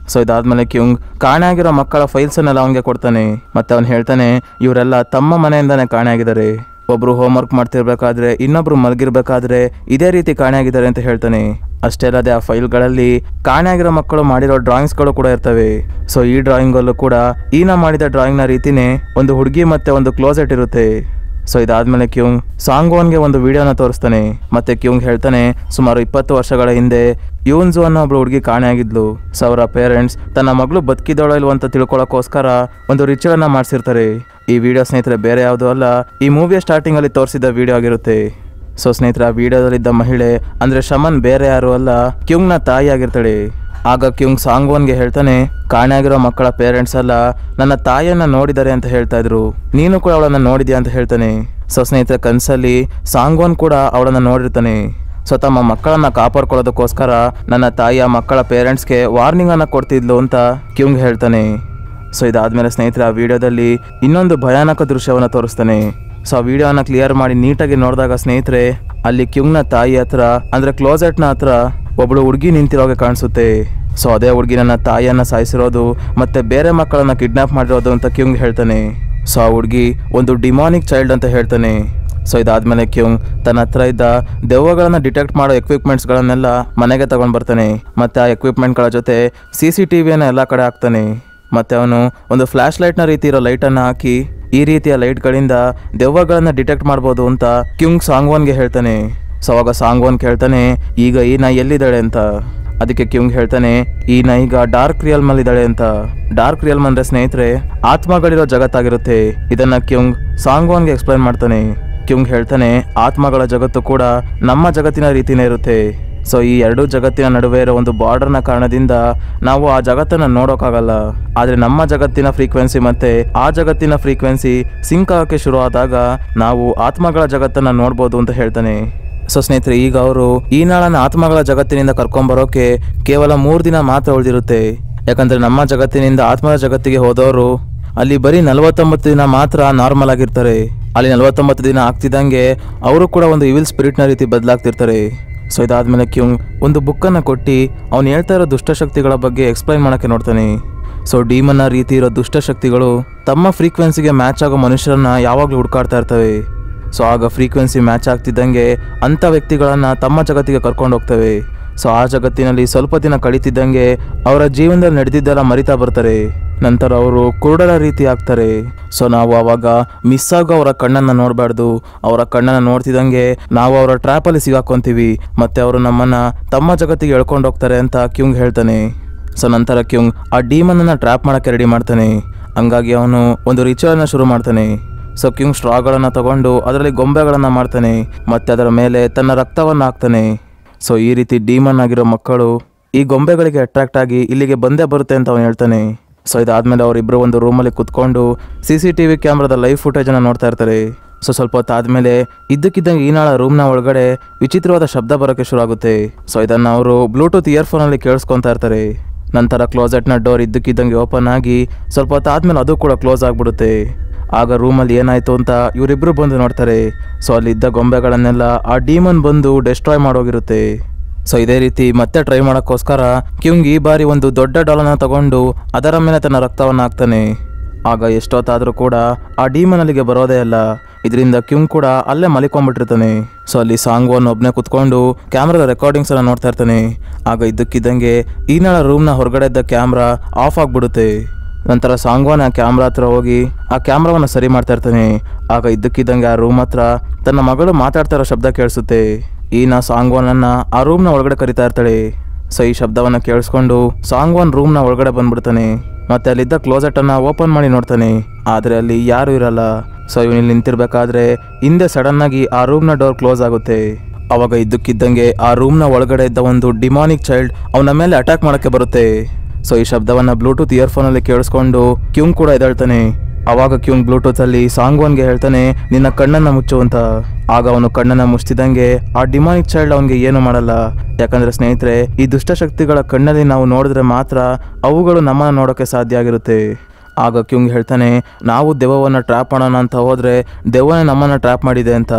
ಸೊ ಇದಾದ್ಮೇಲೆ ಕ್ಯೂಂಗ್ ಕಾಣೆ ಆಗಿರೋ ಮಕ್ಕಳ ಫೈಲ್ಸ್ ಅನ್ನೆಲ್ಲ ಅವನಿಗೆ ಕೊಡ್ತಾನೆ ಮತ್ತೆ ಅವನು ಹೇಳ್ತಾನೆ ಇವರೆಲ್ಲ ತಮ್ಮ ಮನೆಯಿಂದಾನೆ ಕಾಣೆ ಆಗಿದ್ದಾರೆ ಒಬ್ರು ಹೋಮ್ವರ್ಕ್ ಮಾಡ್ತಿರ್ಬೇಕಾದ್ರೆ ಇನ್ನೊಬ್ರು ಮಲಗಿರ್ಬೇಕಾದ್ರೆ ಇದೇ ರೀತಿ ಕಾಣೆ ಆಗಿದ್ದಾರೆ ಅಂತ ಹೇಳ್ತಾನೆ ಅಷ್ಟೇ ಅಲ್ಲದೆ ಆ ಫೈಲ್ಗಳಲ್ಲಿ ಕಾಣೆ ಆಗಿರೋ ಮಕ್ಕಳು ಮಾಡಿರೋ ಡ್ರಾಯಿಂಗ್ಸ್ಗಳು ಕೂಡ ಇರ್ತವೆ ಸೊ ಈ ಡ್ರಾಯಿಂಗಲ್ಲೂ ಕೂಡ ಈನ ಮಾಡಿದ ಡ್ರಾಯಿಂಗ್ನ ರೀತಿನೇ ಒಂದು ಹುಡುಗಿ ಮತ್ತೆ ಒಂದು ಕ್ಲೋಸೆಟ್ ಇರುತ್ತೆ ಸೊ ಇದಾದ್ಮೇಲೆ ಕ್ಯೂಂಗ್ ಸಾಂಗ್ವಾನ್ಗೆ ಒಂದು ವಿಡಿಯೋನ ತೋರಿಸ್ತಾನೆ ಮತ್ತೆ ಕ್ಯೂಂಗ್ ಹೇಳ್ತಾನೆ ಸುಮಾರು ಇಪ್ಪತ್ತು ವರ್ಷಗಳ ಹಿಂದೆ ಯೂನ್ಸು ಅನ್ನೋ ಒಬ್ಳು ಹುಡುಗಿ ಕಾಣೆಯಾಗಿದ್ಲು ಸೊ ಅವರ ಪೇರೆಂಟ್ಸ್ ತನ್ನ ಮಗಳು ಬದುಕಿದೋಳೋ ಇಲ್ವೋ ಅಂತ ತಿಳ್ಕೊಳ್ಳೋಕ್ಕೋಸ್ಕರ ಒಂದು ರಿಚುವಲ್ ಅನ್ನ ಮಾಡಿಸಿರ್ತಾರೆ ಈ ವಿಡಿಯೋ ಸ್ನೇಹಿತರೆ ಬೇರೆ ಯಾವುದೂ ಅಲ್ಲ ಈ ಮೂವಿಯ ಸ್ಟಾರ್ಟಿಂಗ್ ಅಲ್ಲಿ ತೋರಿಸಿದ ವಿಡಿಯೋ ಆಗಿರುತ್ತೆ ಸೊ ಸ್ನೇಹಿತರೆ ಆ ವಿಡಿಯೋದಲ್ಲಿದ್ದ ಮಹಿಳೆ ಅಂದ್ರೆ ಶಮನ್ ಬೇರೆ ಯಾರು ಅಲ್ಲ ಕ್ಯೂಂಗ್ನ ತಾಯಿ ಆಗಿರ್ತಾಳೆ ಆಗ ಕ್ಯೂಂಗ್ ಸಾಂಗ್ವನ್ಗೆ ಹೇಳ್ತಾನೆ ಕಾಣೆಯಾಗಿರೋ ಮಕ್ಕಳ ಪೇರೆಂಟ್ಸ್ ಎಲ್ಲ ನನ್ನ ತಾಯಿಯನ್ನ ನೋಡಿದ್ದಾರೆ ಅಂತ ಹೇಳ್ತಾ ಇದ್ರು ನೀನು ಕೂಡ ಅವಳನ್ನ ನೋಡಿದ್ಯಾ ಅಂತ ಹೇಳ್ತಾನೆ ಸೊ ಸ್ನೇಹಿತರ ಕನ್ಸಲ್ಲಿ ಸಾಂಗ್ವನ್ ಕೂಡ ಅವಳನ್ನ ನೋಡಿರ್ತಾನೆ ಸೊ ತಮ್ಮ ಮಕ್ಕಳನ್ನ ಕಾಪಾಡ್ಕೊಳ್ಳೋದಕ್ಕೋಸ್ಕರ ನನ್ನ ತಾಯಿಯ ಮಕ್ಕಳ ಪೇರೆಂಟ್ಸ್ಗೆ ವಾರ್ನಿಂಗ್ ಅನ್ನ ಕೊಡ್ತಿದ್ಲು ಅಂತ ಕ್ಯೂಂಗ್ ಹೇಳ್ತಾನೆ ಸೊ ಇದಾದ್ಮೇಲೆ ಸ್ನೇಹಿತರೆ ಆ ವಿಡಿಯೋದಲ್ಲಿ ಇನ್ನೊಂದು ಭಯಾನಕ ದೃಶ್ಯವನ್ನು ತೋರಿಸ್ತಾನೆ ಸೊ ಆ ವಿಡಿಯೋನ ಕ್ಲಿಯರ್ ಮಾಡಿ ನೀಟಾಗಿ ನೋಡಿದಾಗ ಸ್ನೇಹಿತರೆ ಅಲ್ಲಿ ಕ್ಯೂಂಗ್ನ ತಾಯಿ ಹತ್ರ ಅಂದ್ರೆ ಕ್ಲೋಸೆಟ್ನ ಹತ್ರ ಒಬ್ಳು ಹುಡುಗಿ ನಿಂತಿರೋಗೆ ಕಾಣಿಸುತ್ತೆ ಸೊ ಅದೇ ಹುಡುಗಿ ನನ್ನ ತಾಯಿಯನ್ನ ಸಾಯಿಸಿರೋದು ಮತ್ತೆ ಬೇರೆ ಮಕ್ಕಳನ್ನ ಕಿಡ್ನಾಪ್ ಮಾಡಿರೋದು ಅಂತ ಕ್ಯೂಂಗ್ ಹೇಳ್ತಾನೆ ಸೊ ಆ ಹುಡುಗಿ ಒಂದು ಡಿಮಾನಿಕ್ ಚೈಲ್ಡ್ ಅಂತ ಹೇಳ್ತಾನೆ ಸೊ ಇದಾದ್ಮೇಲೆ ಕ್ಯೂಂಗ್ ತನ್ನ ಹತ್ರ ಇದ್ದ ದೆವ್ವಗಳನ್ನ ಡಿಟೆಕ್ಟ್ ಮಾಡೋ ಎಕ್ವಿಪ್ಮೆಂಟ್ಸ್ಗಳನ್ನೆಲ್ಲ ಮನೆಗೆ ತಗೊಂಡ್ ಬರ್ತಾನೆ ಮತ್ತೆ ಆ ಎಕ್ವಿಪ್ಮೆಂಟ್ಗಳ ಜೊತೆ ಸಿ ಸಿ ಟಿ ವಿಯನ್ನು ಎಲ್ಲ ಕಡೆ ಹಾಕ್ತಾನೆ ಮತ್ತೆ ಅವನು ಒಂದು ಫ್ಲಾಶ್ ಲೈಟ್ನ ರೀತಿ ಇರೋ ಲೈಟನ್ನು ಹಾಕಿ ಈ ರೀತಿಯ ಲೈಟ್ಗಳಿಂದ ದೆವ್ವಗಳನ್ನ ಡಿಟೆಕ್ಟ್ ಮಾಡ್ಬೋದು ಅಂತ ಕ್ಯೂಂಗ್ ಸಾಂಗ್ವನ್ಗೆ ಹೇಳ್ತಾನೆ ಸೊ ಅವಾಗ ಸಾಂಗ್ವನ್ ಕೇಳ್ತಾನೆ ಈಗ ಈ ನಾಯಿ ಎಲ್ಲಿದ್ದಾಳೆ ಅಂತ ಅದಕ್ಕೆ ಕ್ಯೂಂಗ್ ಹೇಳ್ತಾನೆ ಈ ನಾಯಿ ಈಗ ಡಾರ್ಕ್ ರಿಯಲ್ ಇದ್ದಾಳೆ ಅಂತ ಡಾರ್ಕ್ ರಿಯಲ್ ಅಂದ್ರೆ ಸ್ನೇಹಿತರೆ ಆತ್ಮಗಳಿರೋ ಜಗತ್ತಾಗಿರುತ್ತೆ ಇದನ್ನ ಕ್ಯೂಂಗ್ ಸಾಂಗ್ವಾನ್ಗೆ ಎಕ್ಸ್ಪ್ಲೈನ್ ಮಾಡ್ತಾನೆ ಕ್ಯೂಂಗ್ ಹೇಳ್ತಾನೆ ಆತ್ಮಗಳ ಜಗತ್ತು ಕೂಡ ನಮ್ಮ ಜಗತ್ತಿನ ರೀತಿನೇ ಇರುತ್ತೆ ಸೊ ಈ ಎರಡೂ ಜಗತ್ತಿನ ನಡುವೆ ಇರೋ ಒಂದು ಬಾರ್ಡರ್ನ ಕಾರಣದಿಂದ ನಾವು ಆ ಜಗತ್ತನ್ನ ನೋಡೋಕ್ಕಾಗಲ್ಲ ಆದ್ರೆ ನಮ್ಮ ಜಗತ್ತಿನ ಫ್ರೀಕ್ವೆನ್ಸಿ ಮತ್ತೆ ಆ ಜಗತ್ತಿನ ಫ್ರೀಕ್ವೆನ್ಸಿ ಸಿಂಕ್ ಆಗಕ್ಕೆ ಶುರು ಆದಾಗ ನಾವು ಆತ್ಮಗಳ ಜಗತ್ತನ್ನ ನೋಡ್ಬೋದು ಅಂತ ಹೇಳ್ತಾನೆ ಸೊ ಸ್ನೇಹಿತರೆ ಈಗ ಅವರು ಈ ನಾಳನ್ನ ಆತ್ಮಗಳ ಜಗತ್ತಿನಿಂದ ಕರ್ಕೊಂಬರೋಕೆ ಕೇವಲ ಮೂರು ದಿನ ಮಾತ್ರ ಉಳಿದಿರುತ್ತೆ ಯಾಕಂದ್ರೆ ನಮ್ಮ ಜಗತ್ತಿನಿಂದ ಆತ್ಮದ ಜಗತ್ತಿಗೆ ಹೋದವರು ಅಲ್ಲಿ ಬರೀ ನಲವತ್ತೊಂಬತ್ತು ದಿನ ಮಾತ್ರ ನಾರ್ಮಲ್ ಆಗಿರ್ತಾರೆ ಅಲ್ಲಿ ನಲವತ್ತೊಂಬತ್ತು ದಿನ ಆಗ್ತಿದ್ದಂಗೆ ಅವರು ಕೂಡ ಒಂದು ಇವಿಲ್ ಸ್ಪಿರಿಟ್ನ ರೀತಿ ಬದಲಾಗ್ತಿರ್ತಾರೆ ಸೊ ಇದಾದ್ಮೇಲೆ ಕ್ಯೂಂಗ್ ಒಂದು ಬುಕ್ಕನ್ನು ಕೊಟ್ಟು ಅವ್ನು ಹೇಳ್ತಾ ಇರೋ ದುಷ್ಟಶಕ್ತಿಗಳ ಬಗ್ಗೆ ಎಕ್ಸ್ಪ್ಲೈನ್ ಮಾಡೋಕ್ಕೆ ನೋಡ್ತಾನೆ ಸೊ ಡೀಮನ್ನ ರೀತಿ ಇರೋ ದುಷ್ಟಶಕ್ತಿಗಳು ತಮ್ಮ ಫ್ರೀಕ್ವೆನ್ಸಿಗೆ ಮ್ಯಾಚ್ ಆಗೋ ಮನುಷ್ಯರನ್ನ ಯಾವಾಗಲೂ ಹುಡ್ಕಾಡ್ತಾ ಇರ್ತವೆ ಸೊ ಆಗ ಫ್ರೀಕ್ವೆನ್ಸಿ ಮ್ಯಾಚ್ ಆಗ್ತಿದ್ದಂಗೆ ಅಂಥ ವ್ಯಕ್ತಿಗಳನ್ನು ತಮ್ಮ ಜಗತ್ತಿಗೆ ಕರ್ಕೊಂಡು ಹೋಗ್ತವೆ ಸೊ ಆ ಜಗತ್ತಿನಲ್ಲಿ ಸ್ವಲ್ಪ ದಿನ ಕಳೀತಿದ್ದಂಗೆ ಅವರ ಜೀವನದಲ್ಲಿ ನಡೆದಿದ್ದೆಲ್ಲ ಮರಿತಾ ಬರ್ತಾರೆ ನಂತರ ಅವರು ಕುರುಡರ ರೀತಿ ಆಗ್ತಾರೆ ಸೊ ನಾವು ಅವಾಗ ಮಿಸ್ ಆಗೋ ಅವರ ಕಣ್ಣನ್ನು ನೋಡಬಾರ್ದು ಅವರ ಕಣ್ಣನ್ನು ನೋಡ್ತಿದ್ದಂಗೆ ನಾವು ಅವರ ಟ್ರ್ಯಾಪಲ್ಲಿ ಸಿಗಾಕೊಂತೀವಿ ಮತ್ತೆ ಅವರು ನಮ್ಮನ್ನ ತಮ್ಮ ಜಗತ್ತಿಗೆ ಎಳ್ಕೊಂಡು ಹೋಗ್ತಾರೆ ಅಂತ ಕ್ಯೂಂಗ್ ಹೇಳ್ತಾನೆ ಸೊ ನಂತರ ಕ್ಯೂಂಗ್ ಆ ಡೀಮನ್ನ ಟ್ರ್ಯಾಪ್ ಮಾಡೋಕ್ಕೆ ರೆಡಿ ಮಾಡ್ತಾನೆ ಹಂಗಾಗಿ ಅವನು ಒಂದು ರಿಚುವಲ್ನ ಶುರು ಮಾಡ್ತಾನೆ ಸೊ ಕ್ಯೂಂಗ್ ಸ್ಟ್ರಾಗಳನ್ನು ತಗೊಂಡು ಅದರಲ್ಲಿ ಗೊಂಬೆಗಳನ್ನು ಮಾಡ್ತಾನೆ ಮತ್ತೆ ಅದರ ಮೇಲೆ ತನ್ನ ರಕ್ತವನ್ನು ಹಾಕ್ತಾನೆ ಸೊ ಈ ರೀತಿ ಡೀಮನ್ ಆಗಿರೋ ಮಕ್ಕಳು ಈ ಗೊಂಬೆಗಳಿಗೆ ಅಟ್ರಾಕ್ಟ್ ಆಗಿ ಇಲ್ಲಿಗೆ ಬಂದೇ ಬರುತ್ತೆ ಅಂತ ಅವನು ಹೇಳ್ತಾನೆ ಸೊ ಇದಾದ್ಮೇಲೆ ಅವರಿಬ್ಬರು ಒಂದು ರೂಮಲ್ಲಿ ಕುತ್ಕೊಂಡು ಸಿ ಸಿ ಟಿ ವಿ ಕ್ಯಾಮ್ರಾದ ಲೈವ್ ಫುಟೇಜನ್ನು ನೋಡ್ತಾ ಇರ್ತಾರೆ ಸೊ ಸ್ವಲ್ಪ ಹೊತ್ತಾದ್ಮೇಲೆ ಇದ್ದಕ್ಕಿದ್ದಂಗೆ ಈ ನಾಳ ರೂಮ್ನ ಒಳಗಡೆ ವಿಚಿತ್ರವಾದ ಶಬ್ದ ಬರೋಕ್ಕೆ ಶುರು ಆಗುತ್ತೆ ಸೊ ಇದನ್ನು ಅವರು ಬ್ಲೂಟೂತ್ ಇಯರ್ಫೋನಲ್ಲಿ ಕೇಳಿಸ್ಕೊತಾ ಇರ್ತಾರೆ ನಂತರ ಕ್ಲೋಸೆಟ್ನ ಡೋರ್ ಇದ್ದಕ್ಕಿದ್ದಂಗೆ ಓಪನ್ ಆಗಿ ಸ್ವಲ್ಪ ಹೊತ್ತಾದ್ಮೇಲೆ ಅದು ಕೂಡ ಕ್ಲೋಸ್ ಆಗಿಬಿಡುತ್ತೆ ಆಗ ರೂಮಲ್ಲಿ ಏನಾಯ್ತು ಅಂತ ಇವರಿಬ್ರು ಬಂದು ನೋಡ್ತಾರೆ ಸೊ ಅಲ್ಲಿದ್ದ ಗೊಂಬೆಗಳನ್ನೆಲ್ಲ ಆ ಡೀಮನ್ ಬಂದು ಡೆಸ್ಟ್ರಾಯ್ ಮಾಡೋಗಿರುತ್ತೆ ಸೊ ಇದೇ ರೀತಿ ಮತ್ತೆ ಟ್ರೈ ಮಾಡೋಕ್ಕೋಸ್ಕರ ಕ್ಯೂಂಗ್ ಈ ಬಾರಿ ಒಂದು ದೊಡ್ಡ ಡಾಲನ್ನ ತಗೊಂಡು ಅದರ ಮೇಲೆ ತನ್ನ ರಕ್ತವನ್ನು ಹಾಕ್ತಾನೆ ಆಗ ಎಷ್ಟೊತ್ತಾದರೂ ಕೂಡ ಆ ಡೀಮನ್ ಅಲ್ಲಿಗೆ ಬರೋದೇ ಅಲ್ಲ ಇದರಿಂದ ಕ್ಯೂಂಗ್ ಕೂಡ ಅಲ್ಲೇ ಮಲಿಕೊಂಡ್ಬಿಟ್ಟಿರ್ತಾನೆ ಸೊ ಅಲ್ಲಿ ಸಾಂಗ್ವನ್ ಒಬ್ಬನೇ ಕುತ್ಕೊಂಡು ಕ್ಯಾಮ್ರಾದ ರೆಕಾರ್ಡಿಂಗ್ಸ್ ಎಲ್ಲ ನೋಡ್ತಾ ಇರ್ತಾನೆ ಆಗ ಇದ್ದಕ್ಕಿದ್ದಂಗೆ ಈನಾಳ ರೂಮ್ನ ಹೊರಗಡೆ ಇದ್ದ ಕ್ಯಾಮ್ರಾ ಆಫ್ ಆಗ್ಬಿಡುತ್ತೆ ನಂತರ ಸಾಂಗ್ವಾನ್ ಆ ಕ್ಯಾಮ್ರಾ ಹತ್ರ ಹೋಗಿ ಆ ಕ್ಯಾಮ್ರಾವನ್ನು ಸರಿ ಮಾಡ್ತಾ ಇರ್ತಾನೆ ಆಗ ಇದ್ದಕ್ಕಿದ್ದಂಗೆ ಆ ರೂಮ್ ಹತ್ರ ತನ್ನ ಮಗಳು ಮಾತಾಡ್ತಾ ಇರೋ ಶಬ್ದ ಕೇಳಿಸುತ್ತೆ ಈನ ಸಾಂಗ್ವಾನನ್ನ ಆ ರೂಮ್ನ ಒಳಗಡೆ ಕರಿತಾ ಇರ್ತಾಳೆ ಸೊ ಈ ಶಬ್ದವನ್ನ ಕೇಳಿಸ್ಕೊಂಡು ಸಾಂಗ್ವಾನ್ ರೂಮ್ನ ಒಳಗಡೆ ಬಂದ್ಬಿಡ್ತಾನೆ ಮತ್ತೆ ಅಲ್ಲಿದ್ದ ಕ್ಲೋಸೆಟ್ ಅನ್ನ ಓಪನ್ ಮಾಡಿ ನೋಡ್ತಾನೆ ಆದ್ರೆ ಅಲ್ಲಿ ಯಾರು ಇರಲ್ಲ ಸೊ ಇವನಿಲ್ಲಿ ನಿಂತಿರ್ಬೇಕಾದ್ರೆ ಹಿಂದೆ ಸಡನ್ ಆಗಿ ಆ ರೂಮ್ನ ಡೋರ್ ಕ್ಲೋಸ್ ಆಗುತ್ತೆ ಅವಾಗ ಇದ್ದಕ್ಕಿದ್ದಂಗೆ ಆ ರೂಮ್ನ ಒಳಗಡೆ ಇದ್ದ ಒಂದು ಡಿಮಾನಿಕ್ ಚೈಲ್ಡ್ ಅವನ ಮೇಲೆ ಅಟ್ಯಾಕ್ ಮಾಡಕ್ಕೆ ಬರುತ್ತೆ ಸೊ ಈ ಶಬ್ದವನ್ನ ಬ್ಲೂಟೂತ್ ಇಯರ್ಫೋನಲ್ಲಿ ಕೇಳಿಸ್ಕೊಂಡು ಕ್ಯೂಂಗ್ ಕೂಡ ಎದ್ದೇಳ್ತಾನೆ ಅವಾಗ ಕ್ಯೂಂಗ್ ಬ್ಲೂಟೂತ್ ಅಲ್ಲಿ ಸಾಂಗ್ವನ್ಗೆ ಹೇಳ್ತಾನೆ ನಿನ್ನ ಕಣ್ಣನ್ನ ಮುಚ್ಚು ಅಂತ ಆಗ ಅವನು ಕಣ್ಣನ್ನ ಮುಚ್ತಿದಂಗೆ ಆ ಡಿಮಾನಿಕ್ ಚೈಲ್ಡ್ ಅವನಿಗೆ ಏನು ಮಾಡಲ್ಲ ಯಾಕಂದ್ರೆ ಸ್ನೇಹಿತರೆ ಈ ದುಷ್ಟಶಕ್ತಿಗಳ ಕಣ್ಣಲ್ಲಿ ನಾವು ನೋಡಿದ್ರೆ ಮಾತ್ರ ಅವುಗಳು ನಮ್ಮನ್ನ ನೋಡೋಕೆ ಸಾಧ್ಯ ಆಗಿರುತ್ತೆ ಆಗ ಕ್ಯೂಂಗ್ ಹೇಳ್ತಾನೆ ನಾವು ದೆವ್ವವನ್ನು ಟ್ರ್ಯಾಪ್ ಮಾಡೋಣ ಅಂತ ಹೋದ್ರೆ ದೆವ್ವನೇ ನಮ್ಮನ್ನ ಟ್ರ್ಯಾಪ್ ಮಾಡಿದೆ ಅಂತ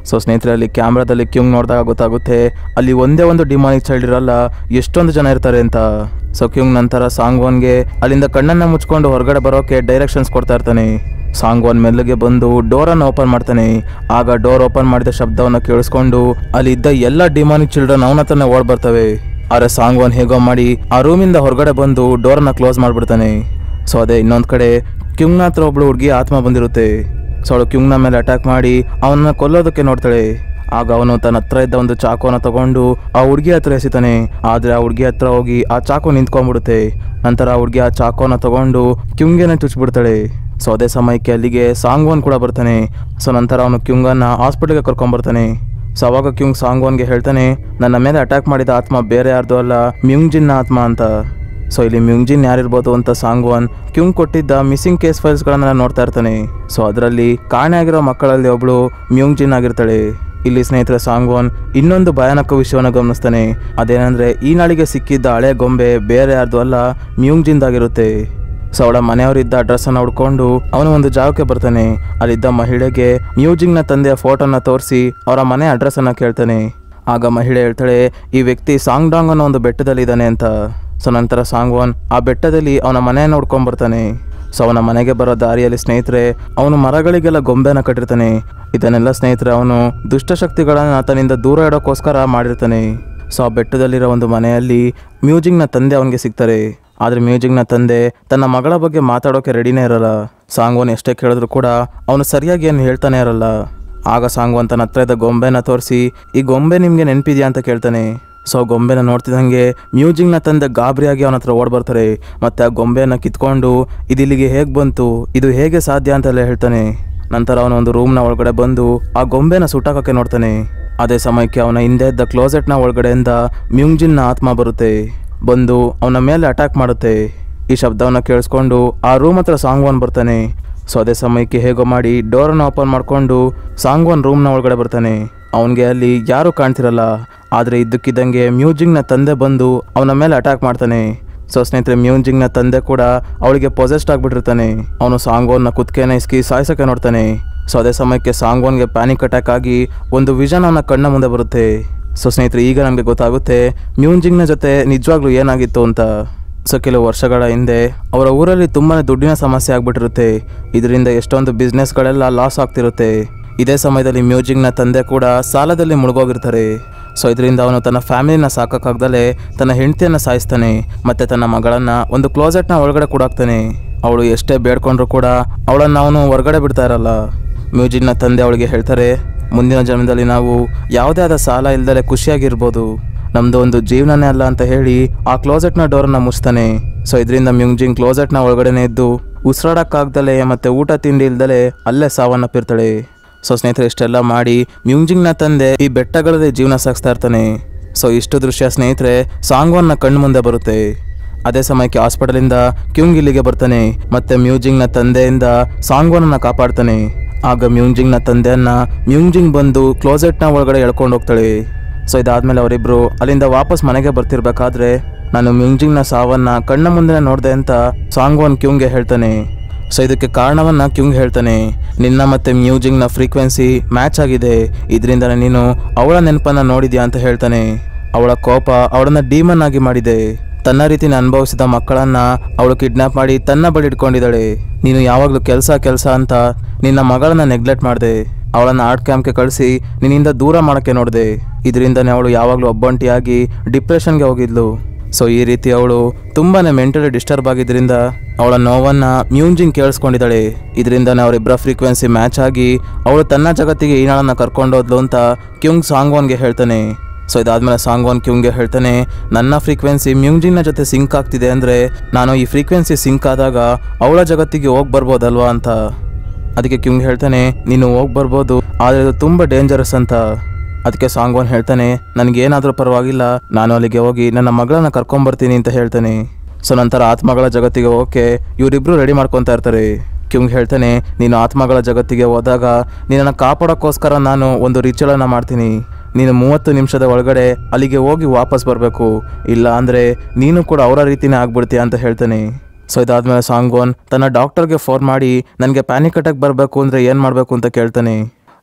ಸೊ ಸ್ನೇಹಿತರೆ ಅಲ್ಲಿ ಕ್ಯಾಮ್ರಾದಲ್ಲಿ ಕ್ಯೂಂಗ್ ನೋಡಿದಾಗ ಗೊತ್ತಾಗುತ್ತೆ ಅಲ್ಲಿ ಒಂದೇ ಒಂದು ಡಿಮಾನಿಕ್ ಚೈಲ್ಡ್ ಇರಲ್ಲ ಎಷ್ಟೊಂದು ಜನ ಇರ್ತಾರೆ ಅಂತ ಸೊ ಕ್ಯೂಂಗ್ ನಂತರ ಸಾಂಗ್ ಒನ್ಗೆ ಅಲ್ಲಿಂದ ಕಣ್ಣನ್ನ ಮುಚ್ಕೊಂಡು ಹೊರಗಡೆ ಬರೋಕೆ ಡೈರೆಕ್ಷನ್ಸ್ ಕೊಡ್ತಾ ಇರ್ತಾನೆ ಸಾಂಗ್ ಒನ್ ಮೆಲ್ಲಗೆ ಬಂದು ಡೋರನ್ನು ಓಪನ್ ಮಾಡ್ತಾನೆ ಆಗ ಡೋರ್ ಓಪನ್ ಮಾಡಿದ ಶಬ್ದವನ್ನು ಕೇಳಿಸ್ಕೊಂಡು ಅಲ್ಲಿ ಇದ್ದ ಎಲ್ಲ ಡಿಮಾನಿಕ್ ಚಿಲ್ಡ್ರನ್ ಅವನ ಹತ್ರನೇ ಓಡ್ ಬರ್ತವೆ ಆದ್ರೆ ಸಾಂಗ್ ಒನ್ ಹೇಗೋ ಮಾಡಿ ಆ ರೂಮಿಂದ ಹೊರಗಡೆ ಬಂದು ಡೋರನ್ನ ಕ್ಲೋಸ್ ಮಾಡ್ಬಿಡ್ತಾನೆ ಸೊ ಅದೇ ಇನ್ನೊಂದ್ ಕಡೆ ಕ್ಯುಂಗ್ನ ಹತ್ರ ಒಬ್ಳು ಹುಡುಗಿ ಆತ್ಮ ಬಂದಿರುತ್ತೆ ಸೊ ಅವಳು ಕ್ಯುಂಗ್ನ ಮೇಲೆ ಅಟ್ಯಾಕ್ ಮಾಡಿ ಅವನನ್ನ ಕೊಲ್ಲೋದಕ್ಕೆ ನೋಡ್ತಾಳೆ ಆಗ ಅವನು ತನ್ನ ಹತ್ರ ಇದ್ದ ಒಂದು ಚಾಕುವನ್ನ ತಗೊಂಡು ಆ ಹುಡುಗಿ ಹತ್ರ ಎಸಿತಾನೆ ಆದ್ರೆ ಆ ಹುಡುಗಿ ಹತ್ರ ಹೋಗಿ ಆ ಚಾಕು ನಿಂತ್ಕೊಂಡ್ಬಿಡುತ್ತೆ ನಂತರ ಆ ಹುಡುಗಿ ಆ ಚಾಕುವನ್ನ ತಗೊಂಡು ಕ್ಯುಂಗೇನೆ ಚುಚ್ಬಿಡ್ತಾಳೆ ಸೊ ಅದೇ ಸಮಯಕ್ಕೆ ಅಲ್ಲಿಗೆ ಸಾಂಗ್ ಒನ್ ಕೂಡ ಬರ್ತಾನೆ ಸೊ ನಂತರ ಅವನು ಕ್ಯುಂಗನ್ನ ಹಾಸ್ಪಿಟಲ್ಗೆ ಕರ್ಕೊಂಡ್ಬರ್ತಾನೆ ಸೊ ಅವಾಗ ಕ್ಯುಂಗ್ ಸಾಂಗ್ ಒನ್ಗೆ ಹೇಳ್ತಾನೆ ನನ್ನ ಮೇಲೆ ಅಟ್ಯಾಕ್ ಮಾಡಿದ ಆತ್ಮ ಬೇರೆ ಯಾರ್ದು ಅಲ್ಲ ಮ್ಯೂಂಜಿನ್ನ ಆತ್ಮ ಅಂತ ಸೊ ಇಲ್ಲಿ ಮ್ಯೂಂಜಿನ್ ಯಾರಿರ್ಬೋದು ಅಂತ ಸಾಂಗ್ ಒನ್ ಕ್ಯೂಂಗ್ ಕೊಟ್ಟಿದ್ದ ಮಿಸ್ಸಿಂಗ್ ಕೇಸ್ ಫೈಲ್ಸ್ಗಳನ್ನ ನೋಡ್ತಾ ಇರ್ತಾನೆ ಸೊ ಅದರಲ್ಲಿ ಕಾಣೆ ಆಗಿರೋ ಮಕ್ಕಳಲ್ಲಿ ಒಬ್ಳು ಮ್ಯೂಂಜಿನ್ ಆಗಿರ್ತಾಳೆ ಇಲ್ಲಿ ಸ್ನೇಹಿತರ ಸಾಂಗ್ ಒನ್ ಇನ್ನೊಂದು ಭಯಾನಕ ವಿಷಯವನ್ನು ಗಮನಿಸ್ತಾನೆ ಅದೇನಂದ್ರೆ ಈ ನಾಳಿಗೆ ಸಿಕ್ಕಿದ್ದ ಹಳೆ ಗೊಂಬೆ ಬೇರೆ ಯಾರ್ದು ಅಲ್ಲ ಮ್ಯೂಂಜಿಂದಾಗಿರುತ್ತೆ ಸೊ ಅವಳ ಮನೆಯವರಿದ್ದ ಅಡ್ರೆಸ್ ಅನ್ನ ಹುಡ್ಕೊಂಡು ಅವನು ಒಂದು ಜಾಗಕ್ಕೆ ಬರ್ತಾನೆ ಅಲ್ಲಿದ್ದ ಮಹಿಳೆಗೆ ಮ್ಯೂಜಿಕ್ನ ತಂದೆಯ ಫೋಟೋನ ತೋರಿಸಿ ಅವರ ಮನೆ ಅಡ್ರೆಸ್ ಅನ್ನ ಕೇಳ್ತಾನೆ ಆಗ ಮಹಿಳೆ ಹೇಳ್ತಾಳೆ ಈ ವ್ಯಕ್ತಿ ಸಾಂಗ್ ಡಾಂಗ್ ಅನ್ನೋ ಒಂದು ಬೆಟ್ಟದಲ್ಲಿ ಇದ್ದಾನೆ ಅಂತ ಸೊ ನಂತರ ಸಾಂಗ್ ಒನ್ ಆ ಬೆಟ್ಟದಲ್ಲಿ ಅವನ ಮನೆಯನ್ನು ನೋಡ್ಕೊಂಡ್ ಬರ್ತಾನೆ ಸೊ ಅವನ ಮನೆಗೆ ಬರೋ ದಾರಿಯಲ್ಲಿ ಸ್ನೇಹಿತರೆ ಅವನು ಮರಗಳಿಗೆಲ್ಲ ಗೊಂಬೆನ ಕಟ್ಟಿರ್ತಾನೆ ಇದನ್ನೆಲ್ಲ ಸ್ನೇಹಿತರೆ ಅವನು ದುಷ್ಟಶಕ್ತಿಗಳನ್ನ ಆತನಿಂದ ದೂರ ಇಡೋಕ್ಕೋಸ್ಕರ ಮಾಡಿರ್ತಾನೆ ಸೊ ಆ ಬೆಟ್ಟದಲ್ಲಿರೋ ಒಂದು ಮನೆಯಲ್ಲಿ ಮ್ಯೂಜಿಕ್ನ ತಂದೆ ಅವನಿಗೆ ಸಿಗ್ತಾರೆ ಆದರೆ ಮ್ಯೂಜಿಕ್ನ ತಂದೆ ತನ್ನ ಮಗಳ ಬಗ್ಗೆ ಮಾತಾಡೋಕೆ ರೆಡಿನೇ ಇರಲ್ಲ ಸಾಂಗ್ ಒನ್ ಎಷ್ಟೇ ಕೇಳಿದ್ರು ಕೂಡ ಅವನು ಸರಿಯಾಗಿ ಏನು ಹೇಳ್ತಾನೆ ಇರಲ್ಲ ಆಗ ಸಾಂಗ್ ಒನ್ ತನ್ನ ಹತ್ರ ಇದ್ದ ಗೊಂಬೆನ ತೋರಿಸಿ ಈ ಗೊಂಬೆ ನಿಮಗೆ ನೆನಪಿದ್ಯಾ ಅಂತ ಕೇಳ್ತಾನೆ ಸೊ ಗೊಂಬೆನ ನೋಡ್ತಿದ್ದಂಗೆ ಮ್ಯೂಜಿಕ್ನ ತಂದೆ ಗಾಬರಿಯಾಗಿ ಅವನ ಹತ್ರ ಓಡ್ ಬರ್ತಾರೆ ಮತ್ತೆ ಆ ಗೊಂಬೆನ ಕಿತ್ಕೊಂಡು ಇದು ಇಲ್ಲಿಗೆ ಹೇಗೆ ಬಂತು ಇದು ಹೇಗೆ ಸಾಧ್ಯ ಅಂತೆಲ್ಲ ಹೇಳ್ತಾನೆ ನಂತರ ಅವನ ಒಂದು ರೂಮ್ನ ಒಳಗಡೆ ಬಂದು ಆ ಗೊಂಬೆನ ಸುಟ್ಟಾಕಕ್ಕೆ ನೋಡ್ತಾನೆ ಅದೇ ಸಮಯಕ್ಕೆ ಅವನ ಹಿಂದೆ ಇದ್ದ ಕ್ಲೋಸೆಟ್ನ ಒಳಗಡೆಯಿಂದ ಮ್ಯೂಂಜಿನ್ನ ಆತ್ಮ ಬರುತ್ತೆ ಬಂದು ಅವನ ಮೇಲೆ ಅಟ್ಯಾಕ್ ಮಾಡುತ್ತೆ ಈ ಶಬ್ದವನ್ನ ಕೇಳಿಸ್ಕೊಂಡು ಆ ರೂಮ್ ಹತ್ರ ಸಾಂಗ್ ಒನ್ ಬರ್ತಾನೆ ಸೊ ಅದೇ ಸಮಯಕ್ಕೆ ಹೇಗೋ ಮಾಡಿ ಡೋರನ್ನು ಓಪನ್ ಮಾಡ್ಕೊಂಡು ಸಾಂಗ್ ಒನ್ ರೂಮ್ನ ಒಳಗಡೆ ಬರ್ತಾನೆ ಅವನಿಗೆ ಅಲ್ಲಿ ಯಾರೂ ಕಾಣ್ತಿರಲ್ಲ ಆದರೆ ಇದ್ದಕ್ಕಿದ್ದಂಗೆ ಮ್ಯೂಜಿಕ್ನ ತಂದೆ ಬಂದು ಅವನ ಮೇಲೆ ಅಟ್ಯಾಕ್ ಮಾಡ್ತಾನೆ ಸೊ ಸ್ನೇಹಿತರೆ ಮ್ಯೂಜಿಕ್ನ ತಂದೆ ಕೂಡ ಅವಳಿಗೆ ಪೊಸೆಸ್ಟ್ ಆಗಿಬಿಟ್ಟಿರ್ತಾನೆ ಅವನು ಸಾಂಗ್ ಒನ್ನ ಕುತ್ಕೆನ ಇಸ್ಕಿ ಸಾಯಿಸೋಕೆ ನೋಡ್ತಾನೆ ಸೊ ಅದೇ ಸಮಯಕ್ಕೆ ಸಾಂಗ್ ಒನ್ಗೆ ಪ್ಯಾನಿಕ್ ಅಟ್ಯಾಕ್ ಆಗಿ ಒಂದು ವಿಷನ್ ಅವನ ಕಣ್ಣ ಮುಂದೆ ಬರುತ್ತೆ ಸೊ ಸ್ನೇಹಿತರೆ ಈಗ ನಮಗೆ ಗೊತ್ತಾಗುತ್ತೆ ಮ್ಯೂಜಿಕ್ನ ಜೊತೆ ನಿಜವಾಗ್ಲೂ ಏನಾಗಿತ್ತು ಅಂತ ಸೊ ಕೆಲವು ವರ್ಷಗಳ ಹಿಂದೆ ಅವರ ಊರಲ್ಲಿ ತುಂಬಾ ದುಡ್ಡಿನ ಸಮಸ್ಯೆ ಆಗ್ಬಿಟ್ಟಿರುತ್ತೆ ಇದರಿಂದ ಎಷ್ಟೊಂದು ಬಿಸ್ನೆಸ್ಗಳೆಲ್ಲ ಲಾಸ್ ಆಗ್ತಿರುತ್ತೆ ಇದೇ ಸಮಯದಲ್ಲಿ ಮ್ಯೂಜಿಕ್ನ ತಂದೆ ಕೂಡ ಸಾಲದಲ್ಲಿ ಮುಳುಗೋಗಿರ್ತಾರೆ ಸೊ ಇದರಿಂದ ಅವನು ತನ್ನ ಫ್ಯಾಮಿಲಿನ ಸಾಕಾಗ್ದಲೆ ತನ್ನ ಹೆಂಡತಿಯನ್ನು ಸಾಯಿಸ್ತಾನೆ ಮತ್ತೆ ತನ್ನ ಮಗಳನ್ನ ಒಂದು ಕ್ಲೋಸೆಟ್ನ ಒಳಗಡೆ ಕೂಡಾಕ್ತಾನೆ ಅವಳು ಎಷ್ಟೇ ಬೇಡ್ಕೊಂಡ್ರು ಕೂಡ ಅವಳನ್ನು ಅವನು ಹೊರಗಡೆ ಬಿಡ್ತಾ ಇರಲ್ಲ ಮ್ಯೂಜಿಕ್ನ ತಂದೆ ಅವಳಿಗೆ ಹೇಳ್ತಾರೆ ಮುಂದಿನ ಜನ್ಮದಲ್ಲಿ ನಾವು ಯಾವುದೇ ಆದ ಸಾಲ ಇಲ್ದಲೆ ಖುಷಿಯಾಗಿರ್ಬೋದು ನಮ್ದು ಒಂದು ಜೀವನನೇ ಅಲ್ಲ ಅಂತ ಹೇಳಿ ಆ ಕ್ಲೋಸೆಟ್ನ ಡೋರನ್ನ ಮುಚ್ತಾನೆ ಸೊ ಇದರಿಂದ ಮ್ಯೂಂಜಿಂಗ್ ಕ್ಲೋಸೆಟ್ನ ಒಳಗಡೆನೆ ಇದ್ದು ಉಸಿರಾಡಕ್ಕಾಗ್ದಲೆ ಮತ್ತೆ ಊಟ ತಿಂಡಿ ಇಲ್ದಲೆ ಅಲ್ಲೇ ಸಾವನ್ನಪ್ಪಿರ್ತಾಳೆ ಸೊ ಸ್ನೇಹಿತರೆ ಇಷ್ಟೆಲ್ಲ ಮಾಡಿ ಮ್ಯೂಂಜಿಂಗ್ನ ತಂದೆ ಈ ಬೆಟ್ಟಗಳಲ್ಲಿ ಜೀವನ ಸಾಗಿಸ್ತಾ ಇರ್ತಾನೆ ಸೊ ಇಷ್ಟು ದೃಶ್ಯ ಸ್ನೇಹಿತರೆ ಸಾಂಗ್ವನ್ನ ಕಣ್ಣು ಮುಂದೆ ಬರುತ್ತೆ ಅದೇ ಸಮಯಕ್ಕೆ ಹಾಸ್ಪಿಟಲಿಂದ ಕ್ಯೂಂಗ್ ಇಲ್ಲಿಗೆ ಬರ್ತಾನೆ ಮತ್ತೆ ಮ್ಯೂಜಿಂಗ್ನ ತಂದೆಯಿಂದ ಸಾಂಗ್ವನನ್ನ ಕಾಪಾಡ್ತಾನೆ ಆಗ ಮ್ಯೂಂಜಿಂಗ್ನ ತಂದೆಯನ್ನ ಮ್ಯೂಂಜಿಂಗ್ ಬಂದು ಕ್ಲೋಸೆಟ್ನ ಒಳಗಡೆ ಎಳ್ಕೊಂಡು ಹೋಗ್ತಾಳೆ ಸೊ ಇದಾದ್ಮೇಲೆ ಅವರಿಬ್ರು ಅಲ್ಲಿಂದ ವಾಪಸ್ ಮನೆಗೆ ಬರ್ತಿರ್ಬೇಕಾದ್ರೆ ನಾನು ಮ್ಯೂಂಜಿಂಗ್ನ ಸಾವನ್ನ ಕಣ್ಣ ಮುಂದೆ ನೋಡಿದೆ ಅಂತ ಸಾಂಗ್ವನ್ ಕ್ಯೂಂಗೆ ಹೇಳ್ತಾನೆ ಸೊ ಇದಕ್ಕೆ ಕಾರಣವನ್ನ ಕ್ಯೂಂಗ್ ಹೇಳ್ತಾನೆ ನಿನ್ನ ಮತ್ತೆ ಮ್ಯೂಜಿಕ್ನ ಫ್ರೀಕ್ವೆನ್ಸಿ ಮ್ಯಾಚ್ ಆಗಿದೆ ಇದರಿಂದ ನೀನು ಅವಳ ನೆನಪನ್ನ ನೋಡಿದ್ಯಾ ಅಂತ ಹೇಳ್ತಾನೆ ಅವಳ ಕೋಪ ಅವಳನ್ನ ಡೀಮನ್ ಆಗಿ ಮಾಡಿದೆ ತನ್ನ ರೀತಿನ ಅನುಭವಿಸಿದ ಮಕ್ಕಳನ್ನ ಅವಳು ಕಿಡ್ನಾಪ್ ಮಾಡಿ ತನ್ನ ಬಳಿ ಇಟ್ಕೊಂಡಿದ್ದಾಳೆ ನೀನು ಯಾವಾಗಲೂ ಕೆಲಸ ಕೆಲಸ ಅಂತ ನಿನ್ನ ಮಗಳನ್ನ ನೆಗ್ಲೆಕ್ಟ್ ಮಾಡಿದೆ ಅವಳನ್ನ ಆರ್ಟ್ ಕ್ಯಾಂಪ್ಗೆ ಕಳಿಸಿ ನಿನ್ನಿಂದ ದೂರ ಮಾಡೋಕ್ಕೆ ನೋಡಿದೆ ಇದರಿಂದನೇ ಅವಳು ಯಾವಾಗಲೂ ಒಬ್ಬಂಟಿಯಾಗಿ ಡಿಪ್ರೆಷನ್ಗೆ ಹೋಗಿದ್ಲು ಸೊ ಈ ರೀತಿ ಅವಳು ತುಂಬಾನೇ ಮೆಂಟಲಿ ಡಿಸ್ಟರ್ಬ್ ಆಗಿದ್ರಿಂದ ಅವಳ ನೋವನ್ನ ಮ್ಯೂಂಜಿಂಗ್ ಕೇಳಿಸ್ಕೊಂಡಿದ್ದಾಳೆ ಇದರಿಂದನೇ ಅವರಿಬ್ಬರ ಫ್ರೀಕ್ವೆನ್ಸಿ ಮ್ಯಾಚ್ ಆಗಿ ಅವಳು ತನ್ನ ಜಗತ್ತಿಗೆ ಈನಾಳನ್ನ ಕರ್ಕೊಂಡೋದ್ಲು ಅಂತ ಕ್ಯೂಂಗ್ ಸಾಂಗ್ವನ್ಗೆ ಹೇಳ್ತಾನೆ ಸೊ ಇದಾದ್ಮೇಲೆ ಸಾಂಗ್ವನ್ ಕ್ಯೂಂಗ್ಗೆ ಹೇಳ್ತಾನೆ ನನ್ನ ಫ್ರೀಕ್ವೆನ್ಸಿ ಮ್ಯೂಂಜಿಂಗ್ನ ಜೊತೆ ಸಿಂಕ್ ಆಗ್ತಿದೆ ಅಂದರೆ ನಾನು ಈ ಫ್ರೀಕ್ವೆನ್ಸಿ ಸಿಂಕ್ ಆದಾಗ ಅವಳ ಜಗತ್ತಿಗೆ ಹೋಗಿ ಬರ್ಬೋದಲ್ವಾ ಅಂತ ಅದಕ್ಕೆ ಕ್ಯೂಂಗ್ ಹೇಳ್ತಾನೆ ನೀನು ಹೋಗಿ ಬರ್ಬೋದು ಆದರೆ ಅದು ತುಂಬ ಡೇಂಜರಸ್ ಅಂತ ಅದಕ್ಕೆ ಸಾಂಗ್ವನ್ ಹೇಳ್ತಾನೆ ನನಗೇನಾದರೂ ಪರವಾಗಿಲ್ಲ ನಾನು ಅಲ್ಲಿಗೆ ಹೋಗಿ ನನ್ನ ಮಗಳನ್ನ ಕರ್ಕೊಂಬರ್ತೀನಿ ಅಂತ ಹೇಳ್ತಾನೆ ಸೊ ನಂತರ ಆತ್ಮಗಳ ಜಗತ್ತಿಗೆ ಹೋಗಕ್ಕೆ ಇವರಿಬ್ರು ರೆಡಿ ಮಾಡ್ಕೊತಾ ಇರ್ತಾರೆ ಕ್ಯೂಂಗ್ ಹೇಳ್ತಾನೆ ನೀನು ಆತ್ಮಗಳ ಜಗತ್ತಿಗೆ ಹೋದಾಗ ನಿನ್ನನ್ನು ಕಾಪಾಡೋಕ್ಕೋಸ್ಕರ ನಾನು ಒಂದು ರಿಚುವಲನ್ನು ಮಾಡ್ತೀನಿ ನೀನು ಮೂವತ್ತು ನಿಮಿಷದ ಒಳಗಡೆ ಅಲ್ಲಿಗೆ ಹೋಗಿ ವಾಪಸ್ ಬರಬೇಕು ಇಲ್ಲ ಅಂದರೆ ನೀನು ಕೂಡ ಅವರ ರೀತಿನೇ ಆಗ್ಬಿಡ್ತೀಯ ಅಂತ ಹೇಳ್ತಾನೆ ಸೊ ಇದಾದ್ಮೇಲೆ ಸಾಂಗ್ವನ್ ತನ್ನ ಡಾಕ್ಟರ್ಗೆ ಫೋನ್ ಮಾಡಿ ನನಗೆ ಪ್ಯಾನಿಕ್ ಅಟ್ಯಾಕ್ ಬರಬೇಕು ಅಂದರೆ ಏನು ಮಾಡಬೇಕು ಅಂತ ಕೇಳ್ತಾನೆ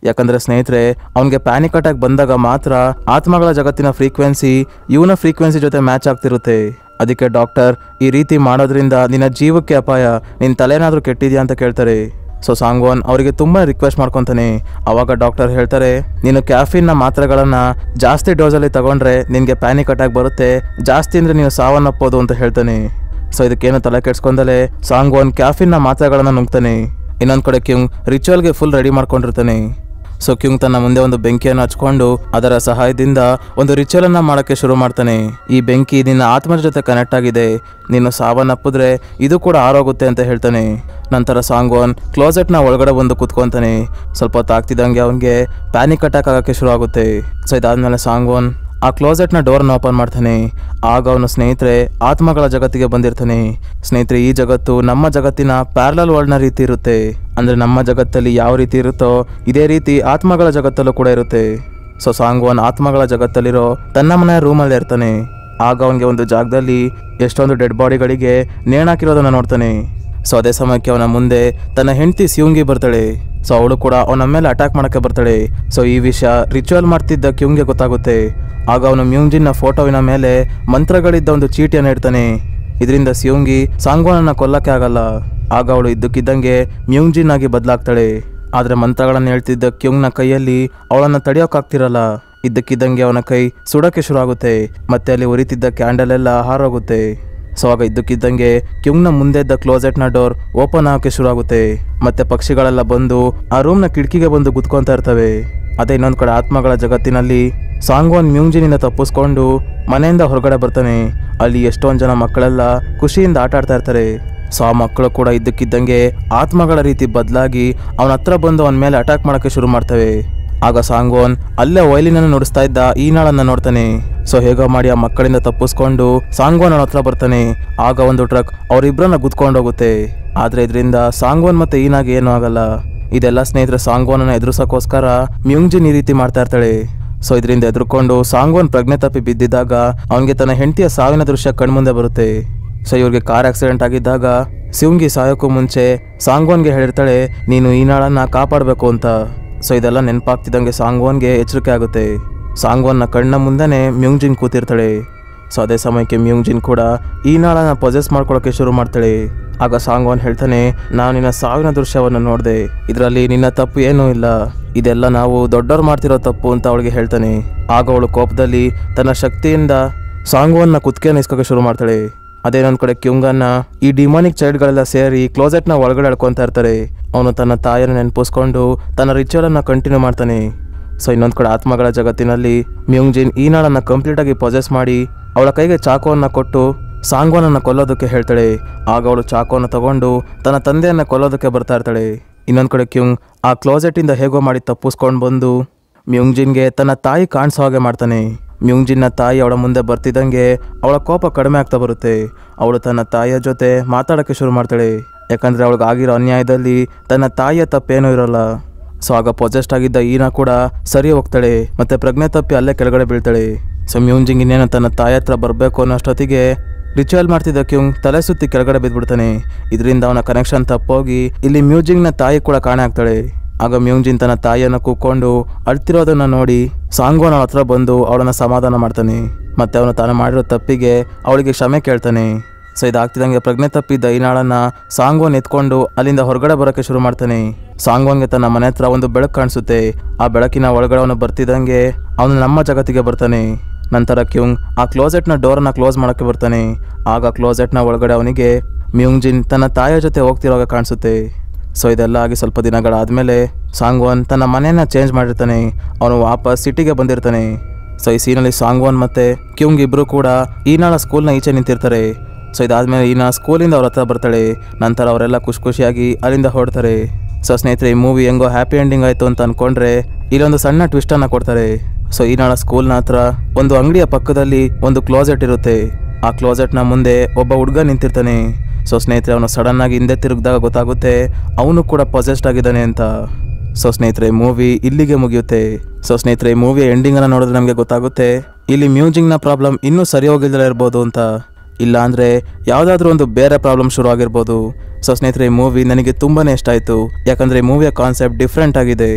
ಯಾಕಂದ್ರೆ ಸ್ನೇಹಿತರೆ ಅವನಿಗೆ ಪ್ಯಾನಿಕ್ ಅಟ್ಯಾಕ್ ಬಂದಾಗ ಮಾತ್ರ ಆತ್ಮಗಳ ಜಗತ್ತಿನ ಫ್ರೀಕ್ವೆನ್ಸಿ ಇವನ ಫ್ರೀಕ್ವೆನ್ಸಿ ಜೊತೆ ಮ್ಯಾಚ್ ಆಗ್ತಿರುತ್ತೆ ಅದಕ್ಕೆ ಡಾಕ್ಟರ್ ಈ ರೀತಿ ಮಾಡೋದ್ರಿಂದ ನಿನ್ನ ಜೀವಕ್ಕೆ ಅಪಾಯ ನಿನ್ನ ತಲೆನಾದ್ರೂ ಕೆಟ್ಟಿದ್ಯಾ ಅಂತ ಕೇಳ್ತಾರೆ ಸೊ ಸಾಂಗ್ವಾನ್ ಅವರಿಗೆ ತುಂಬ ರಿಕ್ವೆಸ್ಟ್ ಮಾಡ್ಕೊತಾನೆ ಅವಾಗ ಡಾಕ್ಟರ್ ಹೇಳ್ತಾರೆ ನೀನು ಕ್ಯಾಫಿನ್ನ ಮಾತ್ರೆಗಳನ್ನು ಜಾಸ್ತಿ ಡೋಸಲ್ಲಿ ತಗೊಂಡ್ರೆ ನಿನಗೆ ಪ್ಯಾನಿಕ್ ಅಟ್ಯಾಕ್ ಬರುತ್ತೆ ಜಾಸ್ತಿ ಅಂದರೆ ನೀನು ಸಾವನ್ನಪ್ಪೋದು ಅಂತ ಹೇಳ್ತಾನೆ ಸೊ ಇದಕ್ಕೇನು ತಲೆ ಕೆಡ್ಸ್ಕೊಂಡಲೆ ಸಾಂಗ್ವಾನ್ ಕ್ಯಾಫಿನ್ನ ಮಾತ್ರೆಗಳನ್ನು ನುಗ್ತಾನೆ ಇನ್ನೊಂದು ಕಡೆ ಕ್ಯೂಂಗ್ ರಿಚುವಲ್ಗೆ ಫುಲ್ ರೆಡಿ ಮಾಡ್ಕೊಂಡಿರ್ತಾನೆ ಸೊ ಕ್ಯೂಂಗ್ ತನ್ನ ಮುಂದೆ ಒಂದು ಬೆಂಕಿಯನ್ನು ಹಚ್ಕೊಂಡು ಅದರ ಸಹಾಯದಿಂದ ಒಂದು ರಿಚುವಲ್ ಅನ್ನ ಮಾಡಕ್ಕೆ ಶುರು ಮಾಡ್ತಾನೆ ಈ ಬೆಂಕಿ ನಿನ್ನ ಆತ್ಮದ ಜೊತೆ ಕನೆಕ್ಟ್ ಆಗಿದೆ ನೀನು ಸಾವನ್ನಪ್ಪಿದ್ರೆ ಇದು ಕೂಡ ಆರೋಗುತ್ತೆ ಅಂತ ಹೇಳ್ತಾನೆ ನಂತರ ಸಾಂಗ್ವಾನ್ ಕ್ಲೋಸೆಟ್ನ ಒಳಗಡೆ ಬಂದು ಕುತ್ಕೊಂತಾನೆ ಸ್ವಲ್ಪ ಹೊತ್ತು ಆಗ್ತಿದ್ದಂಗೆ ಅವನಿಗೆ ಪ್ಯಾನಿಕ್ ಅಟ್ಯಾಕ್ ಆಗಕ್ಕೆ ಶುರು ಆಗುತ್ತೆ ಸೊ ಇದಾದ್ಮೇಲೆ ಸಾಂಗ್ವಾನ್ ಆ ಕ್ಲೋಸೆಟ್ನ ಡೋರ್ನ ಓಪನ್ ಮಾಡ್ತಾನೆ ಆಗ ಅವನು ಸ್ನೇಹಿತರೆ ಆತ್ಮಗಳ ಜಗತ್ತಿಗೆ ಬಂದಿರ್ತಾನೆ ಸ್ನೇಹಿತರೆ ಈ ಜಗತ್ತು ನಮ್ಮ ಜಗತ್ತಿನ ಪ್ಯಾರಲಲ್ ವರ್ಲ್ಡ್ನ ರೀತಿ ಇರುತ್ತೆ ಅಂದ್ರೆ ನಮ್ಮ ಜಗತ್ತಲ್ಲಿ ಯಾವ ರೀತಿ ಇರುತ್ತೋ ಇದೇ ರೀತಿ ಆತ್ಮಗಳ ಜಗತ್ತಲ್ಲೂ ಕೂಡ ಇರುತ್ತೆ ಸೊ ಸಾಂಗ್ವಾನ್ ಆತ್ಮಗಳ ಜಗತ್ತಲ್ಲಿರೋ ತನ್ನ ಮನೆಯ ರೂಮಲ್ಲಿ ಇರ್ತಾನೆ ಆಗ ಅವನಿಗೆ ಒಂದು ಜಾಗದಲ್ಲಿ ಎಷ್ಟೊಂದು ಡೆಡ್ ಬಾಡಿಗಳಿಗೆ ನೇಣಾಕಿರೋದನ್ನ ನೋಡ್ತಾನೆ ಸೊ ಅದೇ ಸಮಯಕ್ಕೆ ಅವನ ಮುಂದೆ ತನ್ನ ಹೆಂಡತಿ ಸಿಯುಂಗಿ ಬರ್ತಾಳೆ ಸೊ ಅವಳು ಕೂಡ ಅವನ ಮೇಲೆ ಅಟ್ಯಾಕ್ ಮಾಡಕ್ಕೆ ಬರ್ತಾಳೆ ಸೊ ಈ ವಿಷಯ ರಿಚುವಲ್ ಮಾಡ್ತಿದ್ದ ಕ್ಯೂಂಗೆ ಗೊತ್ತಾಗುತ್ತೆ ಆಗ ಅವನು ಮ್ಯೂಂಜಿನ್ನ ಫೋಟೋವಿನ ಮೇಲೆ ಮಂತ್ರಗಳಿದ್ದ ಒಂದು ಚೀಟಿಯನ್ನು ಇಡ್ತಾನೆ ಇದರಿಂದ ಸಿಯುಂಗಿ ಸಾಂಗ್ವಾನನ್ನ ಕೊಲ್ಲಕ್ಕೆ ಆಗಲ್ಲ ಆಗ ಅವಳು ಇದ್ದಕ್ಕಿದ್ದಂಗೆ ಮ್ಯೂಂಜಿನ್ ಆಗಿ ಬದಲಾಗ್ತಾಳೆ ಆದ್ರೆ ಮಂತ್ರಗಳನ್ನು ಹೇಳ್ತಿದ್ದ ಕ್ಯೂಂಗ್ನ ಕೈಯಲ್ಲಿ ಅವಳನ್ನ ತಡೆಯೋಕ್ಕಾಗ್ತಿರಲ್ಲ ಇದ್ದಕ್ಕಿದ್ದಂಗೆ ಅವನ ಕೈ ಸುಡಕ್ಕೆ ಶುರು ಆಗುತ್ತೆ ಮತ್ತೆ ಅಲ್ಲಿ ಉರಿತಿದ್ದ ಕ್ಯಾಂಡಲ್ ಎಲ್ಲ ಹಾರೋಗುತ್ತೆ ಸೊ ಆಗ ಇದ್ದಕ್ಕಿದ್ದಂಗೆ ಕ್ಯೂಂಗ್ನ ಮುಂದೆ ಇದ್ದ ಕ್ಲೋಸೆಟ್ನ ಡೋರ್ ಓಪನ್ ಆಗಕ್ಕೆ ಶುರು ಆಗುತ್ತೆ ಮತ್ತೆ ಪಕ್ಷಿಗಳೆಲ್ಲ ಬಂದು ಆ ರೂಮ್ನ ಕಿಟಕಿಗೆ ಬಂದು ಗುದ್ಕೊಂತಾ ಇರ್ತವೆ ಅದೇ ಇನ್ನೊಂದು ಕಡೆ ಆತ್ಮಗಳ ಜಗತ್ತಿನಲ್ಲಿ ಸಾಂಗ್ವಾನ್ ಮ್ಯೂಂಜಿನಿಂದ ತಪ್ಪಿಸ್ಕೊಂಡು ಮನೆಯಿಂದ ಹೊರಗಡೆ ಬರ್ತಾನೆ ಅಲ್ಲಿ ಎಷ್ಟೊಂದು ಜನ ಮಕ್ಕಳೆಲ್ಲ ಖುಷಿಯಿಂದ ಆಟ ಆಡ್ತಾ ಇರ್ತಾರೆ ಸೊ ಆ ಮಕ್ಕಳು ಕೂಡ ಇದ್ದಕ್ಕಿದ್ದಂಗೆ ಆತ್ಮಗಳ ರೀತಿ ಬದಲಾಗಿ ಅವನ ಹತ್ರ ಬಂದು ಅವನ ಮೇಲೆ ಅಟ್ಯಾಕ್ ಮಾಡೋಕ್ಕೆ ಶುರು ಮಾಡ್ತವೆ ಆಗ ಸಾಂಗೋನ್ ಅಲ್ಲೇ ವಯಲಿನನ್ನು ನುಡಿಸ್ತಾ ಇದ್ದ ಈನಾಳನ್ನ ನೋಡ್ತಾನೆ ಸೊ ಹೇಗೋ ಮಾಡಿ ಆ ಮಕ್ಕಳಿಂದ ತಪ್ಪಿಸ್ಕೊಂಡು ಸಾಂಗೋನ್ ಅವನ ಹತ್ರ ಬರ್ತಾನೆ ಆಗ ಒಂದು ಟ್ರಕ್ ಅವರಿಬ್ಬರನ್ನ ಗುದ್ಕೊಂಡು ಹೋಗುತ್ತೆ ಆದ್ರೆ ಇದರಿಂದ ಸಾಂಗೋನ್ ಮತ್ತೆ ಈನಾಗೆ ಏನೂ ಆಗಲ್ಲ ಇದೆಲ್ಲ ಸ್ನೇಹಿತರ ಸಾಂಗೋನನ್ನ ಎದುರಿಸೋಕ್ಕೋಸ್ಕರ ಮ್ಯೂಂಜಿನ್ ಈ ರೀತಿ ಮಾಡ್ತಾ ಇರ್ತಾಳೆ ಸೊ ಇದರಿಂದ ಎದುರ್ಕೊಂಡು ಸಾಂಗೋನ್ ಪ್ರಜ್ಞೆ ತಪ್ಪಿ ಬಿದ್ದಿದ್ದಾಗ ಅವನಿಗೆ ತನ್ನ ಹೆಂಡತಿಯ ಸಾವಿನ ದೃಶ್ಯ ಕಣ್ಮುಂದೆ ಬರುತ್ತೆ ಸೊ ಇವ್ರಿಗೆ ಕಾರ್ ಆಕ್ಸಿಡೆಂಟ್ ಆಗಿದ್ದಾಗ ಶಿವಂಗಿ ಸಾಯೋಕ್ಕೂ ಮುಂಚೆ ಸಾಂಗೋನ್ಗೆ ಹೇಳಿರ್ತಾಳೆ ನೀನು ಈ ನಾಳನ್ನ ಕಾಪಾಡಬೇಕು ಅಂತ ಸೊ ಇದೆಲ್ಲ ನೆನಪಾಗ್ತಿದ್ದಂಗೆ ಸಾಂಗೋನ್ಗೆ ಎಚ್ಚರಿಕೆ ಆಗುತ್ತೆ ಸಾಂಗೋನ್ನ ಕಣ್ಣ ಮುಂದೆನೆ ಮ್ಯೂಂಜಿನ್ ಕೂತಿರ್ತಾಳೆ ಸೊ ಅದೇ ಸಮಯಕ್ಕೆ ಮ್ಯೂಂಜಿನ್ ಕೂಡ ಈ ನಾಳನ್ನ ಪೊಸೆಸ್ ಮಾಡ್ಕೊಳ್ಳೋಕೆ ಶುರು ಮಾಡ್ತಾಳೆ ಆಗ ಸಾಂಗೋನ್ ಹೇಳ್ತಾನೆ ನಾನು ನಿನ್ನ ಸಾವಿನ ದೃಶ್ಯವನ್ನು ನೋಡಿದೆ ಇದರಲ್ಲಿ ನಿನ್ನ ತಪ್ಪು ಏನೂ ಇಲ್ಲ ಇದೆಲ್ಲ ನಾವು ದೊಡ್ಡವ್ರು ಮಾಡ್ತಿರೋ ತಪ್ಪು ಅಂತ ಅವಳಿಗೆ ಹೇಳ್ತಾನೆ ಆಗ ಅವಳು ಕೋಪದಲ್ಲಿ ತನ್ನ ಶಕ್ತಿಯಿಂದ ಸಾಂಗೋನ್ನ ಕುತ್ತಿಗೆ ಇಸ್ಕೋಕೆ ಶುರು ಮಾಡ್ತಾಳೆ ಅದೇ ಇನ್ನೊಂದ್ ಕಡೆ ಕ್ಯೂಂಗನ್ನ ಈ ಡಿಮಾನಿಕ್ ಚೈಲ್ಡ್ಗಳೆಲ್ಲ ಸೇರಿ ಕ್ಲೋಸೆಟ್ನ ಒಳಗಡೆ ಎಳ್ಕೊಂತ ಇರ್ತಾರೆ ಅವನು ತನ್ನ ತಾಯಿಯನ್ನು ನೆನಪಿಸ್ಕೊಂಡು ತನ್ನ ರಿಚುವಲ್ ಅನ್ನ ಕಂಟಿನ್ಯೂ ಮಾಡ್ತಾನೆ ಸೊ ಇನ್ನೊಂದ್ ಕಡೆ ಆತ್ಮಗಳ ಜಗತ್ತಿನಲ್ಲಿ ಮ್ಯೂಂಜಿನ್ ಈ ನಾಳನ್ನ ಕಂಪ್ಲೀಟ್ ಆಗಿ ಪೊಸೆಸ್ ಮಾಡಿ ಅವಳ ಕೈಗೆ ಚಾಕುವನ್ನ ಕೊಟ್ಟು ಸಾಂಗ್ವಾನನ್ನ ಕೊಲ್ಲೋದಕ್ಕೆ ಹೇಳ್ತಾಳೆ ಆಗ ಅವಳು ಚಾಕುವನ್ನು ತಗೊಂಡು ತನ್ನ ತಂದೆಯನ್ನ ಕೊಲ್ಲೋದಕ್ಕೆ ಬರ್ತಾ ಇರ್ತಾಳೆ ಇನ್ನೊಂದ್ ಕಡೆ ಕ್ಯೂಂಗ್ ಆ ಕ್ಲೋಸೆಟ್ ಇಂದ ಹೇಗೋ ಮಾಡಿ ತಪ್ಪಿಸ್ಕೊಂಡು ಬಂದು ಮ್ಯೂಂಜಿನ್ಗೆ ತನ್ನ ತಾಯಿ ಕಾಣಿಸೋ ಹಾಗೆ ಮಾಡ್ತಾನೆ ಮ್ಯೂಂಜಿನ್ನ ತಾಯಿ ಅವಳ ಮುಂದೆ ಬರ್ತಿದ್ದಂಗೆ ಅವಳ ಕೋಪ ಕಡಿಮೆ ಆಗ್ತಾ ಬರುತ್ತೆ ಅವಳು ತನ್ನ ತಾಯಿಯ ಜೊತೆ ಮಾತಾಡೋಕ್ಕೆ ಶುರು ಮಾಡ್ತಾಳೆ ಯಾಕಂದ್ರೆ ಅವಳಿಗೆ ಆಗಿರೋ ಅನ್ಯಾಯದಲ್ಲಿ ತನ್ನ ತಾಯಿಯ ತಪ್ಪೇನೂ ಇರೋಲ್ಲ ಸೊ ಆಗ ಪೊಜೆಸ್ಟ್ ಆಗಿದ್ದ ಈನಾ ಕೂಡ ಸರಿ ಹೋಗ್ತಾಳೆ ಮತ್ತೆ ಪ್ರಜ್ಞೆ ತಪ್ಪಿ ಅಲ್ಲೇ ಕೆಳಗಡೆ ಬೀಳ್ತಾಳೆ ಸೊ ಮ್ಯೂಂಜಿಂಗ್ ಇನ್ನೇನು ತನ್ನ ತಾಯಿ ಹತ್ರ ಬರಬೇಕು ಅನ್ನೋಷ್ಟೊತ್ತಿಗೆ ರಿಚುವಲ್ ಮಾಡ್ತಿದ್ದ ಕ್ಯೂಂಗ್ ತಲೆ ಸುತ್ತಿ ಕೆಳಗಡೆ ಬಿದ್ಬಿಡ್ತಾನೆ ಇದರಿಂದ ಅವನ ಕನೆಕ್ಷನ್ ತಪ್ಪೋಗಿ ಇಲ್ಲಿ ಮ್ಯೂಜಿಂಗ್ನ ತಾಯಿ ಕೂಡ ಕಾಣೆ ಆಗ್ತಾಳೆ ಆಗ ಮ್ಯೂಂಜಿನ್ ತನ್ನ ತಾಯಿಯನ್ನು ಕೂಕೊಂಡು ಅಳ್ತಿರೋದನ್ನ ನೋಡಿ ಸಾಂಗೋನ್ ಅವಳ ಹತ್ರ ಬಂದು ಅವಳನ್ನ ಸಮಾಧಾನ ಮಾಡ್ತಾನೆ ಮತ್ತೆ ಅವನು ತಾನು ಮಾಡಿರೋ ತಪ್ಪಿಗೆ ಅವಳಿಗೆ ಕ್ಷಮೆ ಕೇಳ್ತಾನೆ ಸೊ ಇದಾಗ್ತಿದಂಗೆ ಪ್ರಜ್ಞೆ ತಪ್ಪಿದ್ದ ಈ ನಾಳನ್ನ ಸಾಂಗೋನ್ ಎತ್ಕೊಂಡು ಅಲ್ಲಿಂದ ಹೊರಗಡೆ ಬರೋಕ್ಕೆ ಶುರು ಮಾಡ್ತಾನೆ ಸಾಂಗೋನ್ಗೆ ತನ್ನ ಮನೆ ಹತ್ರ ಒಂದು ಬೆಳಕು ಕಾಣಿಸುತ್ತೆ ಆ ಬೆಳಕಿನ ಒಳಗಡೆ ಅವನು ಬರ್ತಿದ್ದಂಗೆ ಅವನು ನಮ್ಮ ಜಗತ್ತಿಗೆ ಬರ್ತಾನೆ ನಂತರ ಕ್ಯೂಂಗ್ ಆ ಕ್ಲೋಸೆಟ್ನ ಡೋರನ್ನ ಕ್ಲೋಸ್ ಮಾಡೋಕ್ಕೆ ಬರ್ತಾನೆ ಆಗ ಕ್ಲೋಸೆಟ್ನ ಒಳಗಡೆ ಅವನಿಗೆ ಮ್ಯೂಂಜಿನ್ ತನ್ನ ತಾಯಿಯ ಜೊತೆ ಹೋಗ್ತಿರೋವಾಗ ಕಾಣಿಸುತ್ತೆ ಸೊ ಇದೆಲ್ಲ ಆಗಿ ಸ್ವಲ್ಪ ದಿನಗಳಾದಮೇಲೆ ಸಾಂಗ್ವಾನ್ ತನ್ನ ಮನೆಯನ್ನ ಚೇಂಜ್ ಮಾಡಿರ್ತಾನೆ ಅವನು ವಾಪಸ್ ಸಿಟಿಗೆ ಬಂದಿರ್ತಾನೆ ಸೊ ಈ ಸೀನಲ್ಲಿ ಸಾಂಗ್ವಾನ್ ಮತ್ತೆ ಕ್ಯೂಂಗ್ ಇಬ್ರು ಕೂಡ ಈನಾಳ ಸ್ಕೂಲ್ನ ಈಚೆ ನಿಂತಿರ್ತಾರೆ ಸೊ ಇದಾದ್ಮೇಲೆ ಈನಾ ಸ್ಕೂಲಿಂದ ಅವ್ರ ಹತ್ರ ಬರ್ತಾಳೆ ನಂತರ ಅವರೆಲ್ಲ ಖುಷಿ ಖುಷಿಯಾಗಿ ಅಲ್ಲಿಂದ ಹೊರಡ್ತಾರೆ ಸೊ ಸ್ನೇಹಿತರೆ ಈ ಮೂವಿ ಹೆಂಗೋ ಹ್ಯಾಪಿ ಎಂಡಿಂಗ್ ಆಯ್ತು ಅಂತ ಅನ್ಕೊಂಡ್ರೆ ಇಲ್ಲೊಂದು ಸಣ್ಣ ಟ್ವಿಸ್ಟ್ ಅನ್ನ ಕೊಡ್ತಾರೆ ಸೊ ಈನಾಳ ಸ್ಕೂಲ್ನ ಹತ್ರ ಒಂದು ಅಂಗಡಿಯ ಪಕ್ಕದಲ್ಲಿ ಒಂದು ಕ್ಲೋಸೆಟ್ ಇರುತ್ತೆ ಆ ಕ್ಲೋಸೆಟ್ನ ಮುಂದೆ ಒಬ್ಬ ಹುಡುಗ ನಿಂತಿರ್ತಾನೆ ಸೊ ಸ್ನೇಹಿತರೆ ಅವನು ಸಡನ್ ಆಗಿ ಹಿಂದೆ ತಿರುಗಿದಾಗ ಗೊತ್ತಾಗುತ್ತೆ ಅವನು ಕೂಡ ಪೊಸೆಸ್ಡ್ ಆಗಿದ್ದಾನೆ ಅಂತ ಸೊ ಸ್ನೇಹಿತರೆ ಮೂವಿ ಇಲ್ಲಿಗೆ ಮುಗಿಯುತ್ತೆ ಸೊ ಸ್ನೇಹಿತರೆ ಈ ಮೂವಿಯ ಎಂಡಿಂಗ್ ಅನ್ನ ನೋಡಿದ್ರೆ ನಮಗೆ ಗೊತ್ತಾಗುತ್ತೆ ಇಲ್ಲಿ ಮ್ಯೂಸಿಕ್ನ ಪ್ರಾಬ್ಲಮ್ ಇನ್ನೂ ಸರಿ ಹೋಗಿಲ್ದಲೇ ಇರ್ಬೋದು ಅಂತ ಇಲ್ಲ ಅಂದ್ರೆ ಯಾವುದಾದ್ರೂ ಒಂದು ಬೇರೆ ಪ್ರಾಬ್ಲಮ್ ಶುರು ಆಗಿರ್ಬೋದು ಸೊ ಸ್ನೇಹಿತರೆ ಈ ಮೂವಿ ನನಗೆ ತುಂಬಾನೇ ಇಷ್ಟ ಆಯಿತು ಯಾಕಂದ್ರೆ ಈ ಮೂವಿಯ ಕಾನ್ಸೆಪ್ಟ್ ಡಿಫ್ರೆಂಟ್ ಆಗಿದೆ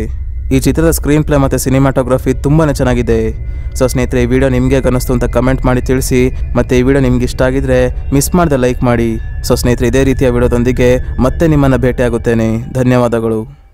ಈ ಚಿತ್ರದ ಸ್ಕ್ರೀನ್ ಪ್ಲೇ ಮತ್ತು ಸಿನಿಮಾಟೋಗ್ರಫಿ ತುಂಬಾ ಚೆನ್ನಾಗಿದೆ ಸೊ ಸ್ನೇಹಿತರೆ ಈ ವಿಡಿಯೋ ನಿಮಗೆ ಅನ್ನಿಸ್ತು ಅಂತ ಕಮೆಂಟ್ ಮಾಡಿ ತಿಳಿಸಿ ಮತ್ತು ಈ ವಿಡಿಯೋ ನಿಮ್ಗೆ ಇಷ್ಟ ಆಗಿದ್ರೆ ಮಿಸ್ ಮಾಡದೆ ಲೈಕ್ ಮಾಡಿ ಸೊ ಸ್ನೇಹಿತರೆ ಇದೇ ರೀತಿಯ ವಿಡಿಯೋದೊಂದಿಗೆ ಮತ್ತೆ ನಿಮ್ಮನ್ನು ಭೇಟಿಯಾಗುತ್ತೇನೆ ಧನ್ಯವಾದಗಳು